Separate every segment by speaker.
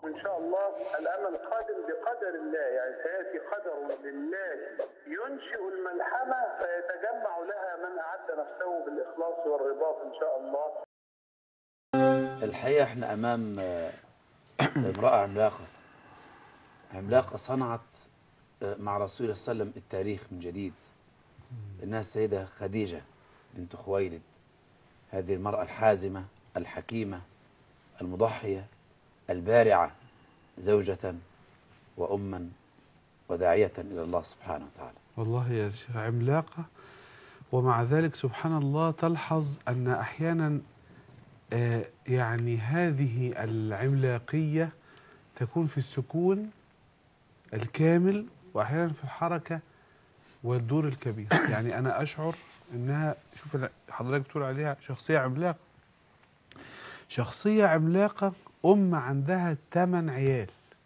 Speaker 1: إن شاء الله الأمل قادم بقدر الله يعني سيأتي قدر لله ينشئ الملحمة فيتجمع لها من أعد نفسه بالإخلاص والرباط إن شاء الله
Speaker 2: الحقيقة احنا أمام آه، امرأة عملاقة عملاقة صنعت آه، مع رسول الله صلى الله عليه وسلم التاريخ من جديد إنها السيدة خديجة بنت خويلد هذه المرأة الحازمة الحكيمة المضحية البارعة زوجة وأما وداعية إلى الله سبحانه وتعالى
Speaker 3: والله يا شيخ عملاقة ومع ذلك سبحان الله تلحظ أن أحيانا آه، يعني هذه العملاقية تكون في السكون الكامل وأحيانا في الحركة والدور الكبير يعني أنا أشعر أنها شوف ال- حضرتك بتقول عليها شخصية عملاقة شخصية عملاقة أم عندها ثمان عيال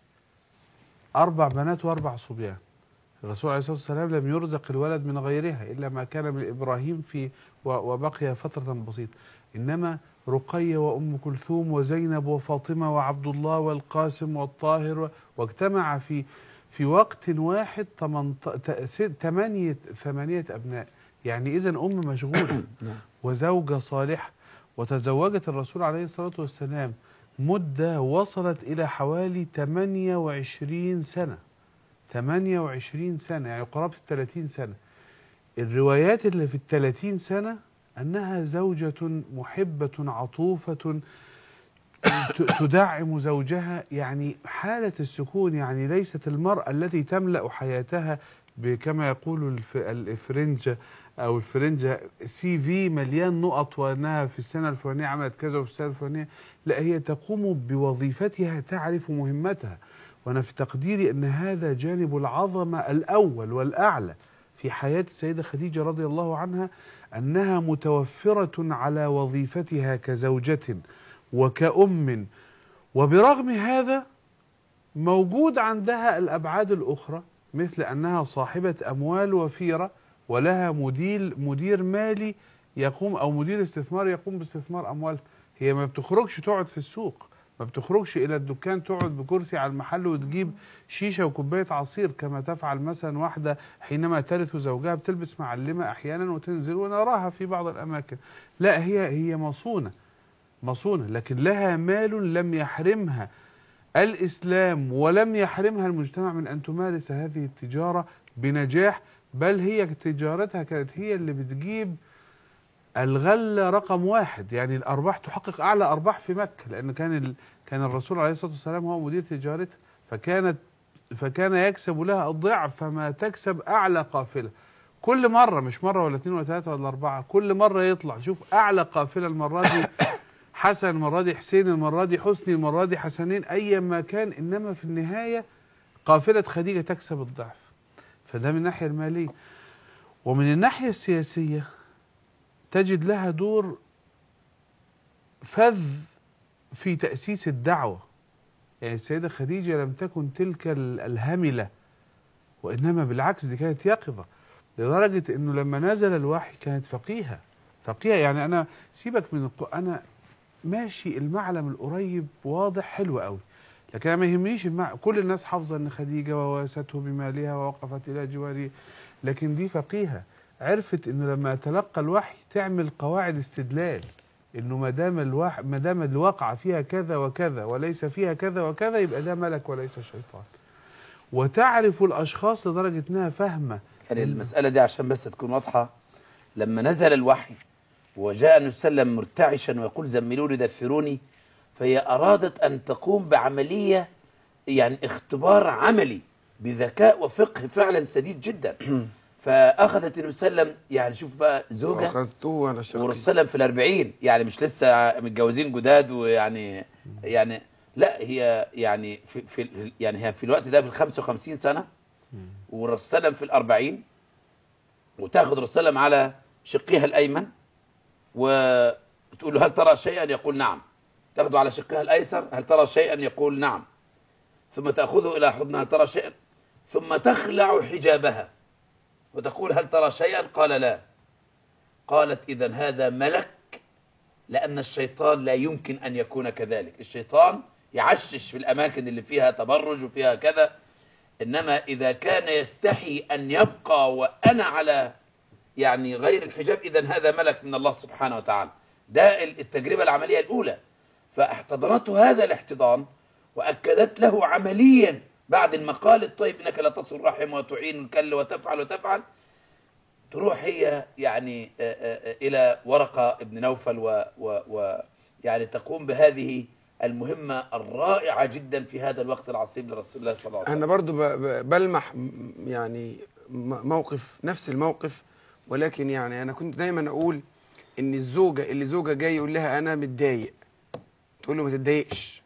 Speaker 3: أربع بنات وأربع صبيان الرسول عليه الصلاة والسلام لم يرزق الولد من غيرها إلا ما كان من إبراهيم في و- وبقي فترة بسيطة إنما رقية وأم كلثوم وزينب وفاطمة وعبد الله والقاسم والطاهر و- واجتمع في في وقت واحد تمنط- ت- ست- ثمانية ثمانية أبناء يعني إذا أم مشغولة وزوجة صالحة وتزوجت الرسول عليه الصلاة والسلام مدة وصلت إلى حوالي 28 سنة 28 سنة يعني قرابة ال 30 سنة الروايات اللي في ال 30 سنة أنها زوجة محبة عطوفة ت- تدعم زوجها يعني حالة السكون يعني ليست المرأة التي تملأ حياتها ب- كما يقول الف- الفرنجة أو الفرنجة سي في مليان نقط وأنها في السنة الفلانية عملت كذا وفي السنة الفلانية لا هي تقوم بوظيفتها تعرف مهمتها وأنا في تقديري أن هذا جانب العظمة الأول والأعلى في حياة السيدة خديجة رضي الله عنها أنها متوفرة على وظيفتها كزوجة وكأم وبرغم هذا موجود عندها الأبعاد الأخرى مثل أنها صاحبة أموال وفيرة ولها مدير مدير مالي يقوم أو مدير استثمار يقوم باستثمار أموالها هي ما بتخرجش تقعد في السوق ما بتخرجش إلى الدكان تقعد بكرسي على المحل وتجيب شيشة وكوباية عصير كما تفعل مثلا واحدة حينما ترث زوجها بتلبس معلمة أحيانا وتنزل ونراها في بعض الأماكن لا هي هي مصونة مصونة لكن لها مال لم يحرمها الإسلام ولم يحرمها المجتمع من أن تمارس هذه التجارة بنجاح بل هي تجارتها كانت هي اللي بتجيب الغلة رقم واحد يعني الأرباح تحقق أعلى أرباح في مكة لأن كان ال... كان الرسول عليه الصلاة والسلام هو مدير تجارتها فكانت فكان يكسب لها ضعف ما تكسب أعلى قافلة كل مرة مش مرة ولا اثنين ولا ثلاثة ولا أربعة كل مرة يطلع شوف أعلى قافلة المرة دي حسن المرة دي حسين المرة دي حسني المرة دي حسنين أي ما كان إنما في النهاية قافلة خديجة تكسب الضعف فده من الناحية المالية ومن الناحية السياسية تجد لها دور فذ في تأسيس الدعوة يعني السيدة خديجة لم تكن تلك ال- الهملة وإنما بالعكس دي كانت يقظة لدرجة إنه لما نزل الوحي كانت فقيهة فقيهة يعني أنا سيبك من الق... أنا ماشي المعلم القريب واضح حلو قوي لكن أنا ما يهمنيش المع... كل الناس حافظة أن خديجة وواسته بمالها ووقفت إلى جواره لكن دي فقيهة عرفت انه لما تلقى الوحي تعمل قواعد استدلال انه ما دام الوح... ما دام الواقعه فيها كذا وكذا وليس فيها كذا وكذا يبقى ده ملك وليس شيطان وتعرف الاشخاص لدرجه انها فاهمه
Speaker 2: يعني المسألة دي عشان بس تكون واضحة لما نزل الوحي وجاء النبي صلى الله عليه وسلم مرتعشا ويقول زملوني دثروني فهي أرادت أن تقوم بعملية يعني اختبار عملي بذكاء وفقه فعلا سديد جدا فأخذت النبي صلى الله عليه وسلم يعني شوف بقى زوجة
Speaker 4: واخذته وانا شقي
Speaker 2: والرسول صلى الله عليه وسلم في الأربعين يعني مش لسه متجوزين جداد ويعني يعني لا هي يعني في, في يعني هي في الوقت ده في ال 55 سنة والرسول صلى الله عليه وسلم في الأربعين وتاخذ الرسول صلى الله عليه وسلم على شقها الأيمن وتقول له هل ترى شيئا يقول نعم تاخذه على شقها الأيسر هل ترى شيئا يقول نعم ثم تأخذه إلى حضنها هل ترى شيئا ثم تخلع حجابها وتقول هل ترى شيئا قال لا قالت إذا هذا ملك لأن الشيطان لا يمكن أن يكون كذلك الشيطان يعشش في الاماكن اللي فيها تبرج وفيها كذا انما اذا كان يستحي ان يبقى وانا على يعني غير الحجاب اذا هذا ملك من الله سبحانه وتعالى ده التجربه العمليه الاولى فاحتضنته هذا الاحتضان واكدت له عمليا بعد المقال الطيب انك لا تصل الرحم وتعين الكل وتفعل وتفعل تروح هي يعني آه، آه، آه، الى ورقه ابن نوفل و, و, و يعني تقوم بهذه المهمه الرائعه جدا في هذا الوقت العصيب لرسول الله صلى الله عليه وسلم
Speaker 4: انا برضو ب- ب- بلمح م- يعني م- موقف نفس الموقف ولكن يعني انا كنت دايما اقول ان الزوجه اللي زوجها جاي يقول لها انا متضايق تقول له ما تتضايقش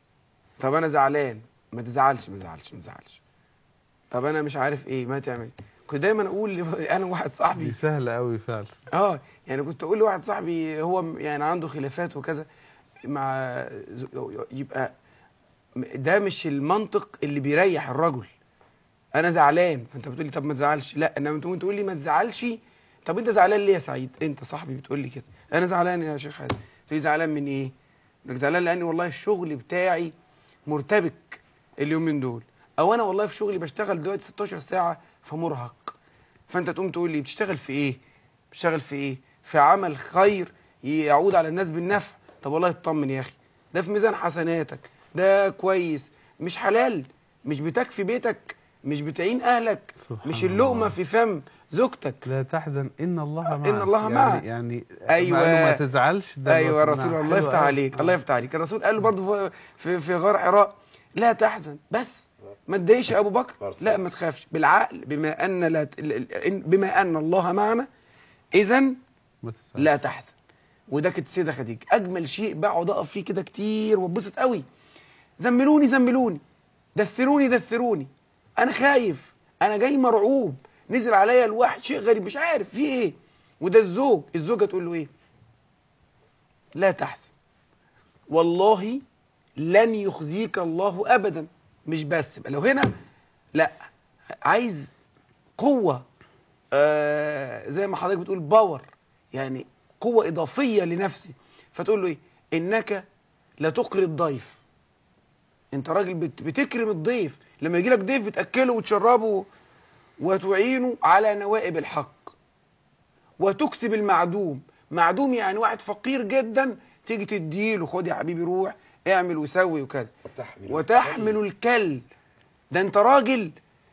Speaker 4: طب انا زعلان ما تزعلش ما تزعلش ما تزعلش طب انا مش عارف ايه ما تعمل كنت دايما اقول ل- انا واحد صاحبي
Speaker 3: دي سهله قوي فعلا
Speaker 4: اه يعني كنت اقول لواحد صاحبي هو م- يعني عنده خلافات وكذا مع ز- يبقى م- ده مش المنطق اللي بيريح الرجل انا زعلان فانت بتقول لي طب ما تزعلش لا انما انت تقول لي ما تزعلش طب انت زعلان ليه يا سعيد انت صاحبي بتقول لي كده انا زعلان يا شيخ حازم تقول لي زعلان من ايه انك زعلان لان والله الشغل بتاعي مرتبك اليومين دول او انا والله في شغلي بشتغل دلوقتي 16 ساعه فمرهق فانت تقوم تقول لي بتشتغل في ايه بتشتغل في ايه في عمل خير يعود على الناس بالنفع طب والله اطمن يا اخي ده في ميزان حسناتك ده كويس مش حلال مش بتكفي بيتك مش بتعين اهلك
Speaker 3: سبحان
Speaker 4: مش اللقمه
Speaker 3: الله.
Speaker 4: في فم زوجتك
Speaker 3: لا تحزن ان الله معك
Speaker 4: إن الله
Speaker 3: يعني
Speaker 4: معك.
Speaker 3: يعني
Speaker 4: أيوة.
Speaker 3: مع إنه ما تزعلش ده
Speaker 4: ايوه
Speaker 3: الرسول.
Speaker 4: رسول
Speaker 3: نعم.
Speaker 4: الله
Speaker 3: حلو
Speaker 4: يفتح
Speaker 3: أوي.
Speaker 4: عليك
Speaker 3: آه.
Speaker 4: الله يفتح عليك الرسول قال له برضه في في غار حراء لا تحزن بس ما تضايقش ابو بكر لا ما تخافش بالعقل بما ان لا ت- ال- ال- بما ان الله معنا اذا
Speaker 3: ما تزعلش.
Speaker 4: لا تحزن وده كانت السيده خديجه اجمل شيء بقعد اقف فيه كده كتير واتبسط قوي زملوني زملوني دثروني دثروني انا خايف انا جاي مرعوب نزل عليا الواحد شيء غريب مش عارف في ايه وده الزوج الزوجه تقول له ايه لا تحزن والله لن يخزيك الله ابدا مش بس يبقى لو هنا لا عايز قوه آه زي ما حضرتك بتقول باور يعني قوه اضافيه لنفسي فتقول له ايه انك لا تقري الضيف انت راجل بت- بتكرم الضيف لما يجي لك ضيف بتاكله وتشربه وتعينه على نوائب الحق وتكسب المعدوم معدوم يعني واحد فقير جدا تيجي تديله خد يا حبيبي روح اعمل وسوي وكذا
Speaker 2: وتحمل
Speaker 4: وتحمل الكل ده انت راجل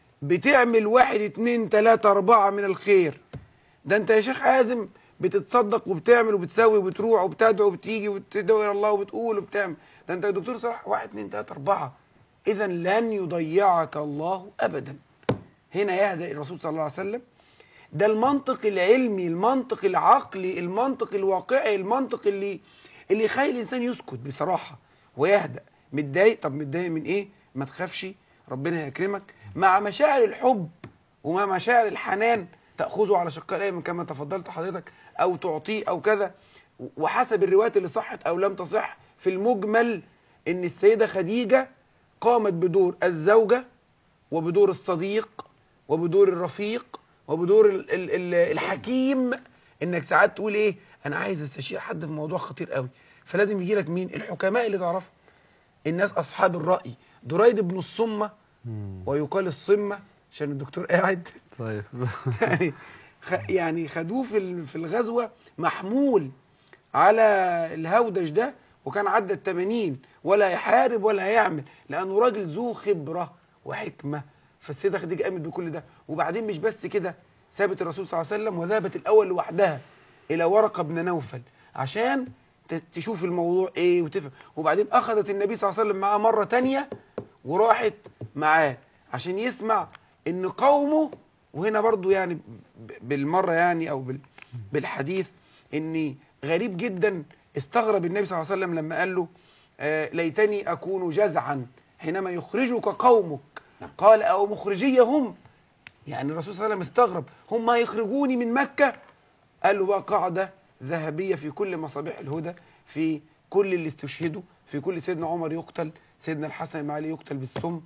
Speaker 4: بتعمل واحد اتنين تلاتة اربعة من الخير ده انت يا شيخ حازم بتتصدق وبتعمل وبتسوي وبتروح وبتدعو وبتيجي وبتدعو الى الله وبتقول وبتعمل ده انت يا دكتور صلاح واحد اتنين تلاتة اربعة اذا لن يضيعك الله ابدا هنا يهدأ الرسول صلى الله عليه وسلم ده المنطق العلمي المنطق العقلي المنطق الواقعي المنطق اللي اللي يخلي الانسان يسكت بصراحه ويهدأ متضايق طب متضايق من ايه ما تخافش ربنا يكرمك مع مشاعر الحب ومع مشاعر الحنان تاخذه على شقاء الايمن كما تفضلت حضرتك او تعطيه او كذا وحسب الروايات اللي صحت او لم تصح في المجمل ان السيده خديجه قامت بدور الزوجه وبدور الصديق وبدور الرفيق وبدور ال- ال- ال- الحكيم انك ساعات تقول ايه انا عايز استشير حد في موضوع خطير قوي فلازم يجي لك مين الحكماء اللي تعرفهم الناس اصحاب الراي دريد بن الصمه ويقال الصمه عشان الدكتور قاعد
Speaker 3: طيب
Speaker 4: يعني خ- يعني خدوه في ال- في الغزوه محمول على الهودج ده وكان عدى ال 80 ولا يحارب ولا يعمل لانه راجل ذو خبره وحكمه فالسيده خديجه قامت بكل ده وبعدين مش بس كده سابت الرسول صلى الله عليه وسلم وذهبت الاول لوحدها الى ورقه بن نوفل عشان ت- تشوف الموضوع ايه وتفهم وبعدين اخذت النبي صلى الله عليه وسلم معاه مره تانية وراحت معاه عشان يسمع ان قومه وهنا برضو يعني ب- بالمره يعني او بال- بالحديث ان غريب جدا استغرب النبي صلى الله عليه وسلم لما قال له آه ليتني اكون جزعا حينما يخرجك قومك قال او مخرجيهم يعني الرسول صلى الله عليه وسلم استغرب هم هيخرجوني من مكه قال له بقى قاعده ذهبيه في كل مصابيح الهدى في كل اللي استشهدوا في كل سيدنا عمر يقتل سيدنا الحسن بن علي يقتل بالسم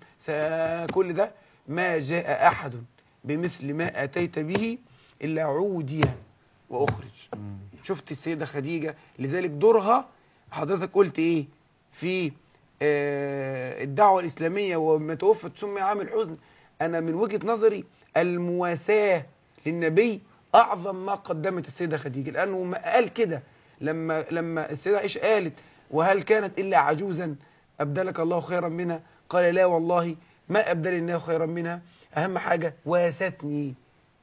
Speaker 4: س- كل ده ما جاء احد بمثل ما اتيت به الا عودي واخرج شفت السيده خديجه لذلك دورها حضرتك قلت ايه في آه، الدعوه الاسلاميه وما توفت سمي عام الحزن انا من وجهه نظري المواساه للنبي اعظم ما قدمت السيده خديجه لانه ما قال كده لما لما السيده عائشه قالت وهل كانت الا عجوزا ابدلك الله خيرا منها قال لا والله ما ابدلني الله خيرا منها اهم حاجه واستني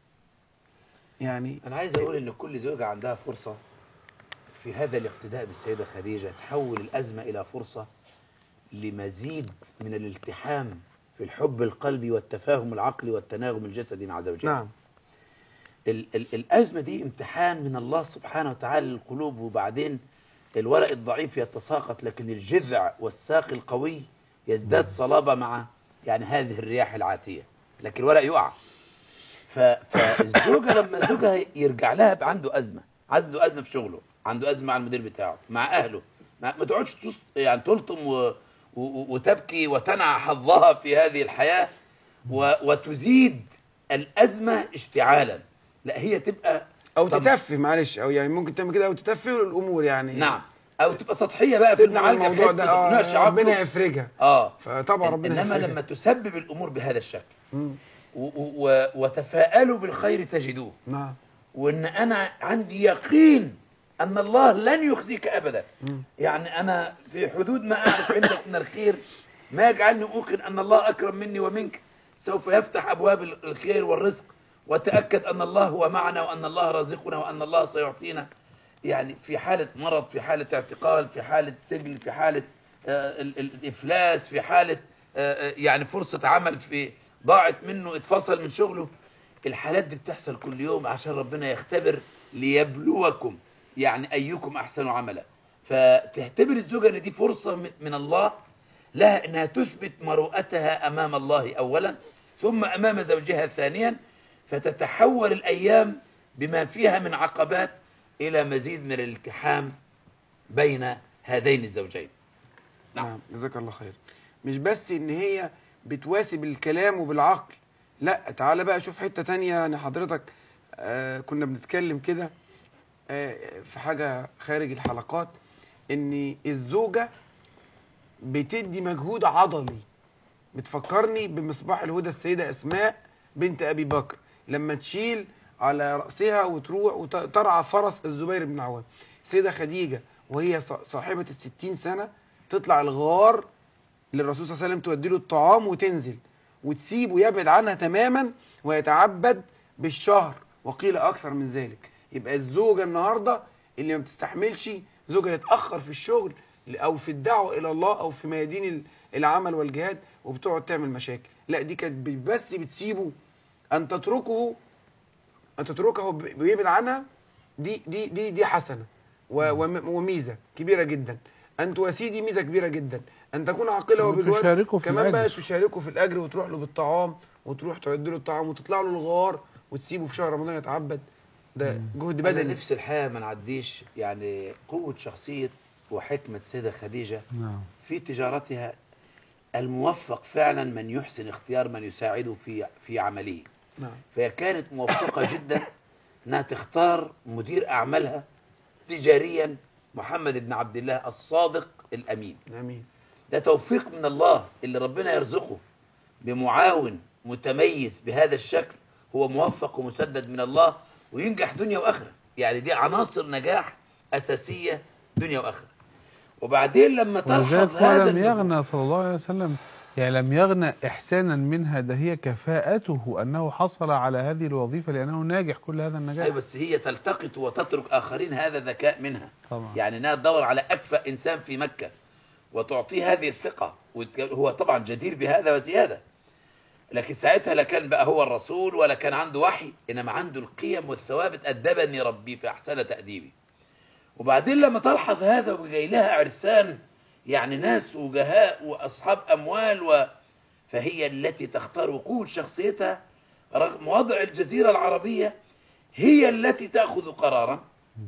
Speaker 4: يعني
Speaker 2: أنا عايز أقول إن كل زوجة عندها فرصة في هذا الاقتداء بالسيدة خديجة تحول الأزمة إلى فرصة لمزيد من الالتحام في الحب القلبي والتفاهم العقلي والتناغم الجسدي مع زوجها
Speaker 4: نعم
Speaker 2: ال ال الأزمة دي امتحان من الله سبحانه وتعالى للقلوب وبعدين الورق الضعيف يتساقط لكن الجذع والساق القوي يزداد صلابة مع يعني هذه الرياح العاتية لكن الورق يقع ف- فالزوجة لما زوجها يرجع لها يبقى عنده أزمة عنده أزمة في شغله عنده أزمة مع المدير بتاعه مع أهله ما, ما تقعدش تص- يعني تلطم و و وتبكي وتنع حظها في هذه الحياة و وتزيد الأزمة اشتعالا لا هي تبقى
Speaker 4: او
Speaker 2: طب-
Speaker 4: تتفه معلش او يعني ممكن تعمل كده او تتفه الامور يعني
Speaker 2: نعم او تبقى سطحيه بقى في
Speaker 4: سيبنا من
Speaker 2: المعالجه
Speaker 4: الموضوع
Speaker 2: بحيث
Speaker 4: ده
Speaker 2: ما
Speaker 4: آه،
Speaker 2: تقنعش عقله
Speaker 4: ربنا يفرجها
Speaker 2: اه
Speaker 4: فطبعا ربنا
Speaker 2: انما
Speaker 4: يفرجها
Speaker 2: لما تسبب الامور بهذا الشكل
Speaker 4: مم.
Speaker 2: و- و- و- وتفاءلوا بالخير تجدوه
Speaker 4: نعم
Speaker 2: وان انا عندي يقين ان الله لن يخزيك ابدا
Speaker 4: مم.
Speaker 2: يعني انا في حدود ما اعرف عندك من الخير ما يجعلني اوقن ان الله اكرم مني ومنك سوف يفتح ابواب ال- الخير والرزق وتاكد ان الله هو معنا وان الله رازقنا وان الله سيعطينا يعني في حاله مرض في حاله اعتقال في حاله سجن في حاله آه، ال- ال- الافلاس في حاله آه، آه، يعني فرصه عمل في ضاعت منه اتفصل من شغله الحالات دي بتحصل كل يوم عشان ربنا يختبر ليبلوكم يعني ايكم احسن عملا فتعتبر الزوجه ان دي فرصه من- من الله لها انها تثبت مروءتها امام الله اولا ثم امام زوجها ثانيا فتتحول الايام بما فيها من عقبات الى مزيد من الالتحام بين هذين الزوجين
Speaker 4: نعم جزاك الله خير مش بس ان هي بتواسي بالكلام وبالعقل لا تعالى بقى شوف حتة تانية يعني حضرتك آه كنا بنتكلم كده آه في حاجة خارج الحلقات ان الزوجة بتدي مجهود عضلي بتفكرني بمصباح الهدى السيدة أسماء بنت أبي بكر لما تشيل على رأسها وتروح وترعى فرس الزبير بن عوام السيدة خديجة وهي ص- صاحبة الستين سنة تطلع الغار للرسول صلى الله عليه وسلم تودي له الطعام وتنزل وتسيبه يبعد عنها تماما ويتعبد بالشهر وقيل أكثر من ذلك يبقى الزوجة النهاردة اللي ما بتستحملش زوجة تتأخر في الشغل أو في الدعوة إلى الله أو في ميادين ال- العمل والجهاد وبتقعد تعمل مشاكل لا دي كانت ب- بس بتسيبه أن تتركه أن تتركه ب- بيبعد عنها دي دي دي دي حسنة و- وم- وميزة كبيرة جدا أن تواسيه دي ميزة كبيرة جدا أن تكون عاقلة وبالوقت
Speaker 3: وتشاركه في
Speaker 4: كمان بقى
Speaker 3: الأجر.
Speaker 4: تشاركه في الأجر وتروح له بالطعام وتروح تعد له الطعام وتطلع له الغار وتسيبه في شهر رمضان يتعبد ده جهد
Speaker 2: انا
Speaker 4: بدني
Speaker 2: نفس الحياه ما نعديش يعني قوه شخصيه وحكمه السيده خديجه
Speaker 3: نعم
Speaker 2: في تجارتها الموفق فعلا من يحسن اختيار من يساعده في في عمله
Speaker 4: نعم
Speaker 2: فهي كانت موفقة جدا انها تختار مدير اعمالها تجاريا محمد بن عبد الله الصادق الامين
Speaker 4: امين
Speaker 2: ده توفيق من الله اللي ربنا يرزقه بمعاون متميز بهذا الشكل هو موفق ومسدد من الله وينجح دنيا واخره يعني دي عناصر نجاح اساسيه دنيا واخره وبعدين لما
Speaker 3: ولذلك
Speaker 2: تلحظ
Speaker 3: هو
Speaker 2: هذا
Speaker 3: لم
Speaker 2: النجوم-
Speaker 3: يغنى صلى الله عليه وسلم يعني لم يغنى إحسانا منها ده هي كفاءته أنه حصل على هذه الوظيفة لأنه ناجح كل هذا النجاح
Speaker 2: أيوة بس هي تلتقط وتترك اخرين هذا ذكاء منها
Speaker 3: طبعا
Speaker 2: يعني انها تدور على اكفأ انسان في مكه وتعطيه هذه الثقه وت- هو طبعا جدير بهذا وزياده لكن ساعتها لا كان بقى هو الرسول ولا كان عنده وحي انما عنده القيم والثوابت ادبني ربي فاحسن تاديبي وبعدين لما تلحظ هذا وجاي لها عرسان يعني ناس وجهاء واصحاب اموال و فهي التي تختار وقوه شخصيتها رغم وضع الجزيره العربيه هي التي تاخذ قرارا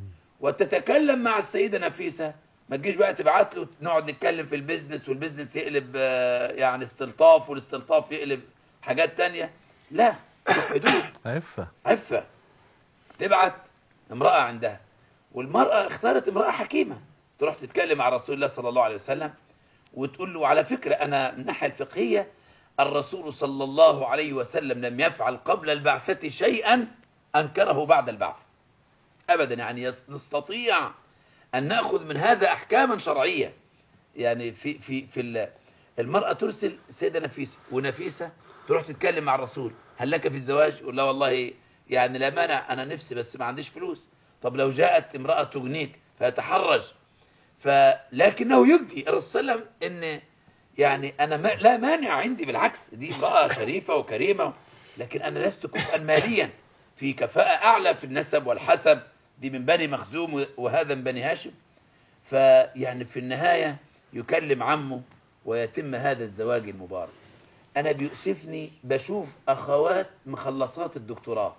Speaker 2: وتتكلم مع السيده نفيسه ما تجيش بقى تبعت له نقعد نتكلم في البيزنس والبيزنس يقلب آه، يعني استلطاف والاستلطاف يقلب حاجات تانية لا في حدود
Speaker 3: عفة
Speaker 2: عفة تبعت امرأة عندها والمرأة اختارت امرأة حكيمة تروح تتكلم مع رسول الله صلى الله عليه وسلم وتقول له على فكرة أنا من الناحية الفقهية الرسول صلى الله عليه وسلم لم يفعل قبل البعثة شيئا أنكره بعد البعثة أبدا يعني يس- نستطيع أن نأخذ من هذا أحكاما شرعية يعني في في في ال- المرأة ترسل السيدة نفيسة ونفيسة تروح تتكلم مع الرسول هل لك في الزواج؟ يقول لا والله يعني لا مانع أنا نفسي بس ما عنديش فلوس طب لو جاءت امرأة تغنيك فيتحرج فلكنه يبدي الرسول صلى الله عليه وسلم ان يعني انا ما لا مانع عندي بالعكس دي امراه شريفه وكريمه لكن انا لست كفءا ماليا في كفاءه اعلى في النسب والحسب دي من بني مخزوم وهذا من بني هاشم فيعني في النهايه يكلم عمه ويتم هذا الزواج المبارك انا بيؤسفني بشوف اخوات مخلصات الدكتوراه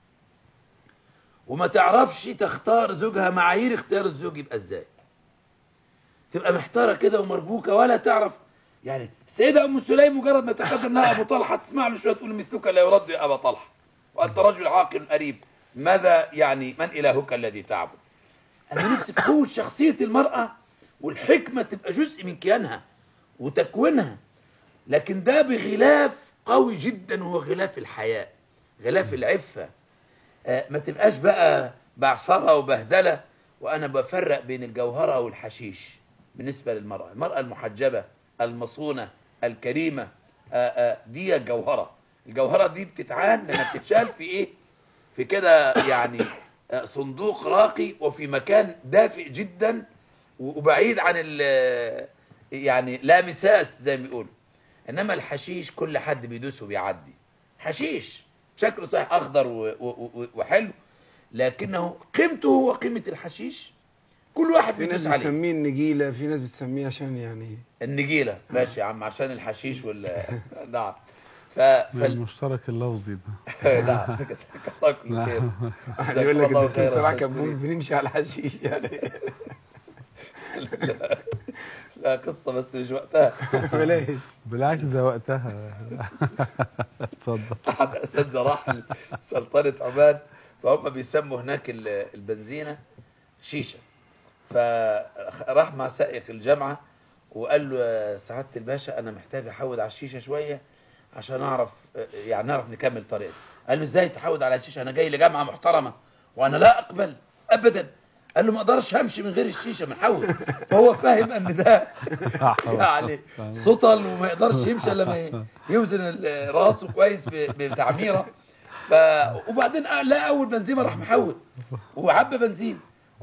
Speaker 2: وما تعرفش تختار زوجها معايير اختيار الزوج يبقى ازاي تبقى محتاره كده ومربوكه ولا تعرف يعني السيده ام سليم مجرد ما تقدم لها ابو طلحه تسمع له شويه تقول مثلك لا يرد يا ابا طلحه وانت رجل عاقل قريب ماذا يعني من الهك الذي تعبد انا نفسي في قوه شخصيه المراه والحكمه تبقى جزء من كيانها وتكوينها لكن ده بغلاف قوي جدا وهو غلاف الحياء غلاف العفه آه، ما تبقاش بقى بعثرة وبهدلة وأنا بفرق بين الجوهرة والحشيش بالنسبة للمرأة المرأة المحجبة المصونة الكريمة آه، آه، دي الجوهرة الجوهرة دي بتتعان لما بتتشال في إيه في كده يعني آه، صندوق راقي وفي مكان دافئ جدا وبعيد عن ال يعني لا مساس زي ما بيقولوا انما الحشيش كل حد بيدوسه بيعدي حشيش شكله صحيح اخضر و- و- و- وحلو لكنه قيمته هو قيمه الحشيش كل واحد
Speaker 4: في ناس
Speaker 2: بيدوس عليه
Speaker 4: بتسميه النجيله في ناس بتسميه عشان يعني
Speaker 2: النجيله ماشي يا عم عشان الحشيش وال نعم ف...
Speaker 3: من
Speaker 2: فال...
Speaker 3: المشترك اللفظي ده
Speaker 2: نعم جزاك الله كل خير
Speaker 4: واحد
Speaker 2: جزاكم
Speaker 4: يقول لك
Speaker 2: الله
Speaker 4: الدكتور
Speaker 2: خيرا.
Speaker 4: صلاح كان بنمشي على الحشيش يعني
Speaker 2: لا قصه بس مش وقتها
Speaker 4: بلاش
Speaker 3: بالعكس ده وقتها اتفضل
Speaker 2: احد اساتذه راح سلطنه عمان فهم بيسموا هناك ال- البنزينه شيشه فراح مع سائق الجامعه وقال له يا سعاده الباشا انا محتاج احود على الشيشه شويه عشان اعرف يعني نعرف نكمل طريقنا قال له ازاي تحود على الشيشه انا جاي لجامعه محترمه وانا لا اقبل ابدا قال له ما اقدرش همشي من غير الشيشه بنحود فهو فاهم ان ده يعني سطل وما يقدرش يمشي الا ما ي- يوزن ال- راسه كويس ب- بتعميره ف وبعدين قال- لا اول بنزيمه راح محود وعبى بنزين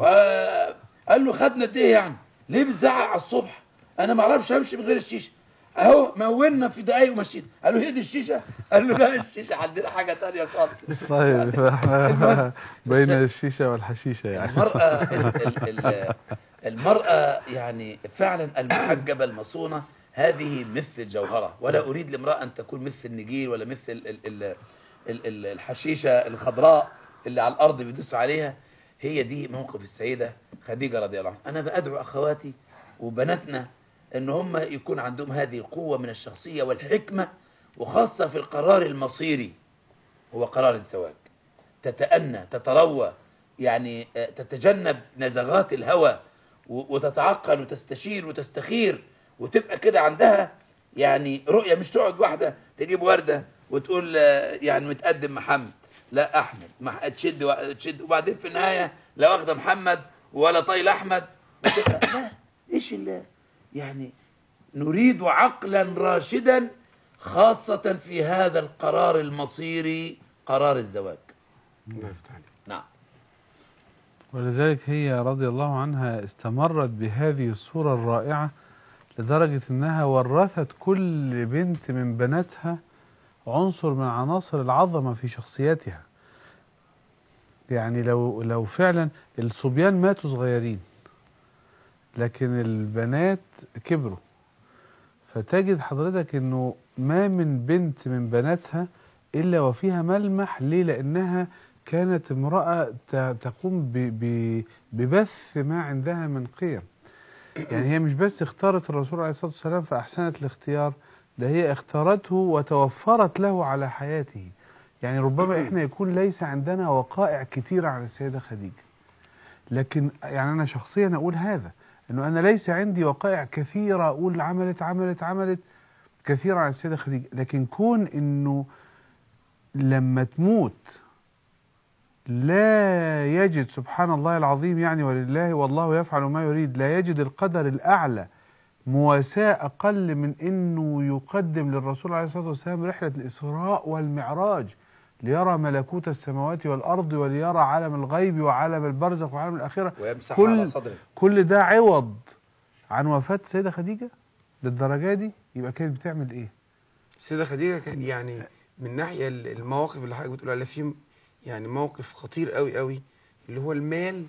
Speaker 2: وقال له خدنا قد ايه يعني؟ ليه بتزعق على الصبح؟ انا ما اعرفش امشي من غير الشيشه اهو مولنا في دقايق ومشينا قال له هي دي الشيشه؟ قال له لا الشيشه عندنا حاجه تانية خالص
Speaker 3: طيب احنا بين
Speaker 2: بس-
Speaker 3: الشيشه والحشيشه يعني
Speaker 2: المرأة ال- ال- ال- المرأة يعني فعلا المحجبة المصونة هذه مثل الجوهرة ولا أريد لامرأة أن تكون مثل النجيل ولا مثل ال- ال- ال- ال- ال- الحشيشة الخضراء اللي على الأرض بيدوسوا عليها هي دي موقف السيدة خديجة رضي الله عنها أنا بأدعو أخواتي وبناتنا أن هم يكون عندهم هذه القوة من الشخصية والحكمة وخاصة في القرار المصيري هو قرار الزواج تتأنى تتروى يعني آه، تتجنب نزغات الهوى و- وتتعقل وتستشير وتستخير وتبقى كده عندها يعني رؤية مش تقعد واحدة تجيب وردة وتقول آه، يعني متقدم محمد لا أحمد مع تشد و- تشد وبعدين في النهاية لا واخدة محمد ولا طايل أحمد وتبقى لا إيش اللي يعني نريد عقلا راشدا خاصة في هذا القرار المصيري قرار الزواج
Speaker 4: الله يفتح عليك
Speaker 2: نعم
Speaker 3: ولذلك هي رضي الله عنها استمرت بهذه الصورة الرائعة لدرجة انها ورثت كل بنت من بناتها عنصر من عناصر العظمة في شخصيتها يعني لو لو فعلا الصبيان ماتوا صغيرين لكن البنات كبروا فتجد حضرتك انه ما من بنت من بناتها الا وفيها ملمح ليه لانها كانت امرأة ت- تقوم ب- ب- ببث ما عندها من قيم يعني هي مش بس اختارت الرسول عليه الصلاة والسلام فأحسنت الاختيار ده هي اختارته وتوفرت له على حياته يعني ربما احنا يكون ليس عندنا وقائع كتيرة عن السيدة خديجة لكن يعني أنا شخصيا أقول هذا انه انا ليس عندي وقائع كثيره اقول عملت عملت عملت كثيره عن السيده خديجه لكن كون انه لما تموت لا يجد سبحان الله العظيم يعني ولله والله يفعل ما يريد لا يجد القدر الأعلى مواساة أقل من أنه يقدم للرسول عليه الصلاة والسلام رحلة الإسراء والمعراج ليرى ملكوت السماوات والأرض وليرى عالم الغيب وعالم البرزخ وعالم الآخرة
Speaker 2: ويمسح
Speaker 3: كل-
Speaker 2: على صدره
Speaker 3: كل ده عوض عن وفاة السيدة خديجة للدرجة دي يبقى كانت بتعمل إيه؟
Speaker 4: السيدة خديجة كان يعني من ناحية ال- المواقف اللي حضرتك بتقول عليها في يعني موقف خطير قوي قوي اللي هو المال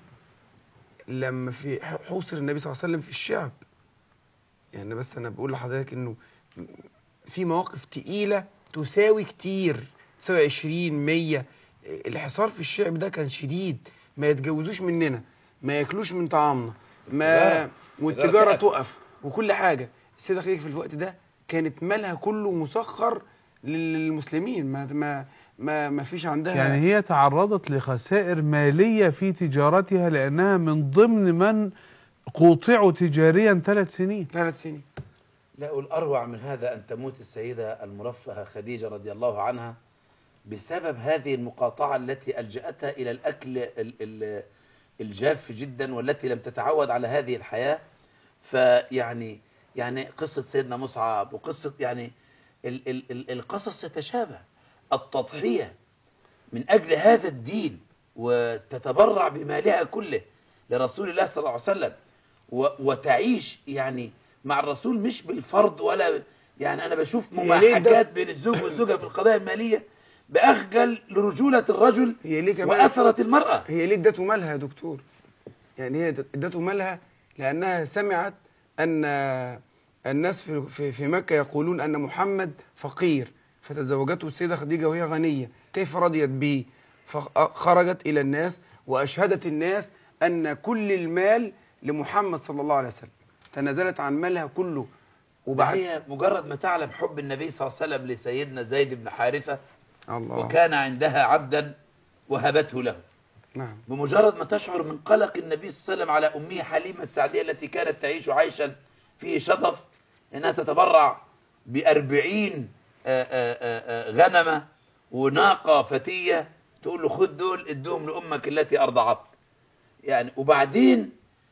Speaker 4: لما في ح- حوصر النبي صلى الله عليه وسلم في الشعب يعني بس انا بقول لحضرتك انه في مواقف تقيلة تساوي كتير تساوي 20 100 الحصار في الشعب ده كان شديد ما يتجوزوش مننا ما ياكلوش من طعامنا ما
Speaker 2: تجارة.
Speaker 4: والتجارة
Speaker 2: تجارة
Speaker 4: تقف وكل حاجة السيدة خديجة في الوقت ده كانت مالها كله مسخر للمسلمين ما ما ما, ما فيش عندها
Speaker 3: يعني هي تعرضت لخسائر مالية في تجارتها لأنها من ضمن من قوطعوا تجاريا ثلاث سنين
Speaker 4: ثلاث سنين
Speaker 2: لا والأروع من هذا أن تموت السيدة المرفهة خديجة رضي الله عنها بسبب هذه المقاطعة التي ألجأتها إلى الأكل ال- ال- الجاف جدا والتي لم تتعود على هذه الحياة فيعني يعني قصة سيدنا مصعب وقصة يعني ال ال ال القصص تتشابه التضحية من أجل هذا الدين وتتبرع بمالها كله لرسول الله صلى الله عليه وسلم و- وتعيش يعني مع الرسول مش بالفرض ولا يعني أنا بشوف
Speaker 4: هي ليه ده-
Speaker 2: مماحكات بين الزوج والزوجة في القضايا المالية بأخجل لرجولة الرجل
Speaker 4: هي ليه كمان
Speaker 2: وأثرة المرأة
Speaker 4: هي ليه ادته مالها يا دكتور يعني هي ادته مالها لانها سمعت ان الناس في في, في مكه يقولون ان محمد فقير فتزوجته السيده خديجه وهي غنيه كيف رضيت به فخرجت الى الناس واشهدت الناس ان كل المال لمحمد صلى الله عليه وسلم تنازلت عن مالها كله وبعد
Speaker 2: وهي مجرد ما تعلم حب النبي صلى الله عليه وسلم لسيدنا زيد بن حارثة
Speaker 4: الله
Speaker 2: وكان عندها عبدا وهبته له
Speaker 4: نعم
Speaker 2: بمجرد ما تشعر من قلق النبي صلى الله عليه وسلم على أمه حليمة السعدية التي كانت تعيش عيشا فيه شظف إنها تتبرع بأربعين آه، آه، آه، آه، غنمة وناقة فتية تقول له خد دول ادهم لأمك التي أرضعتك يعني وبعدين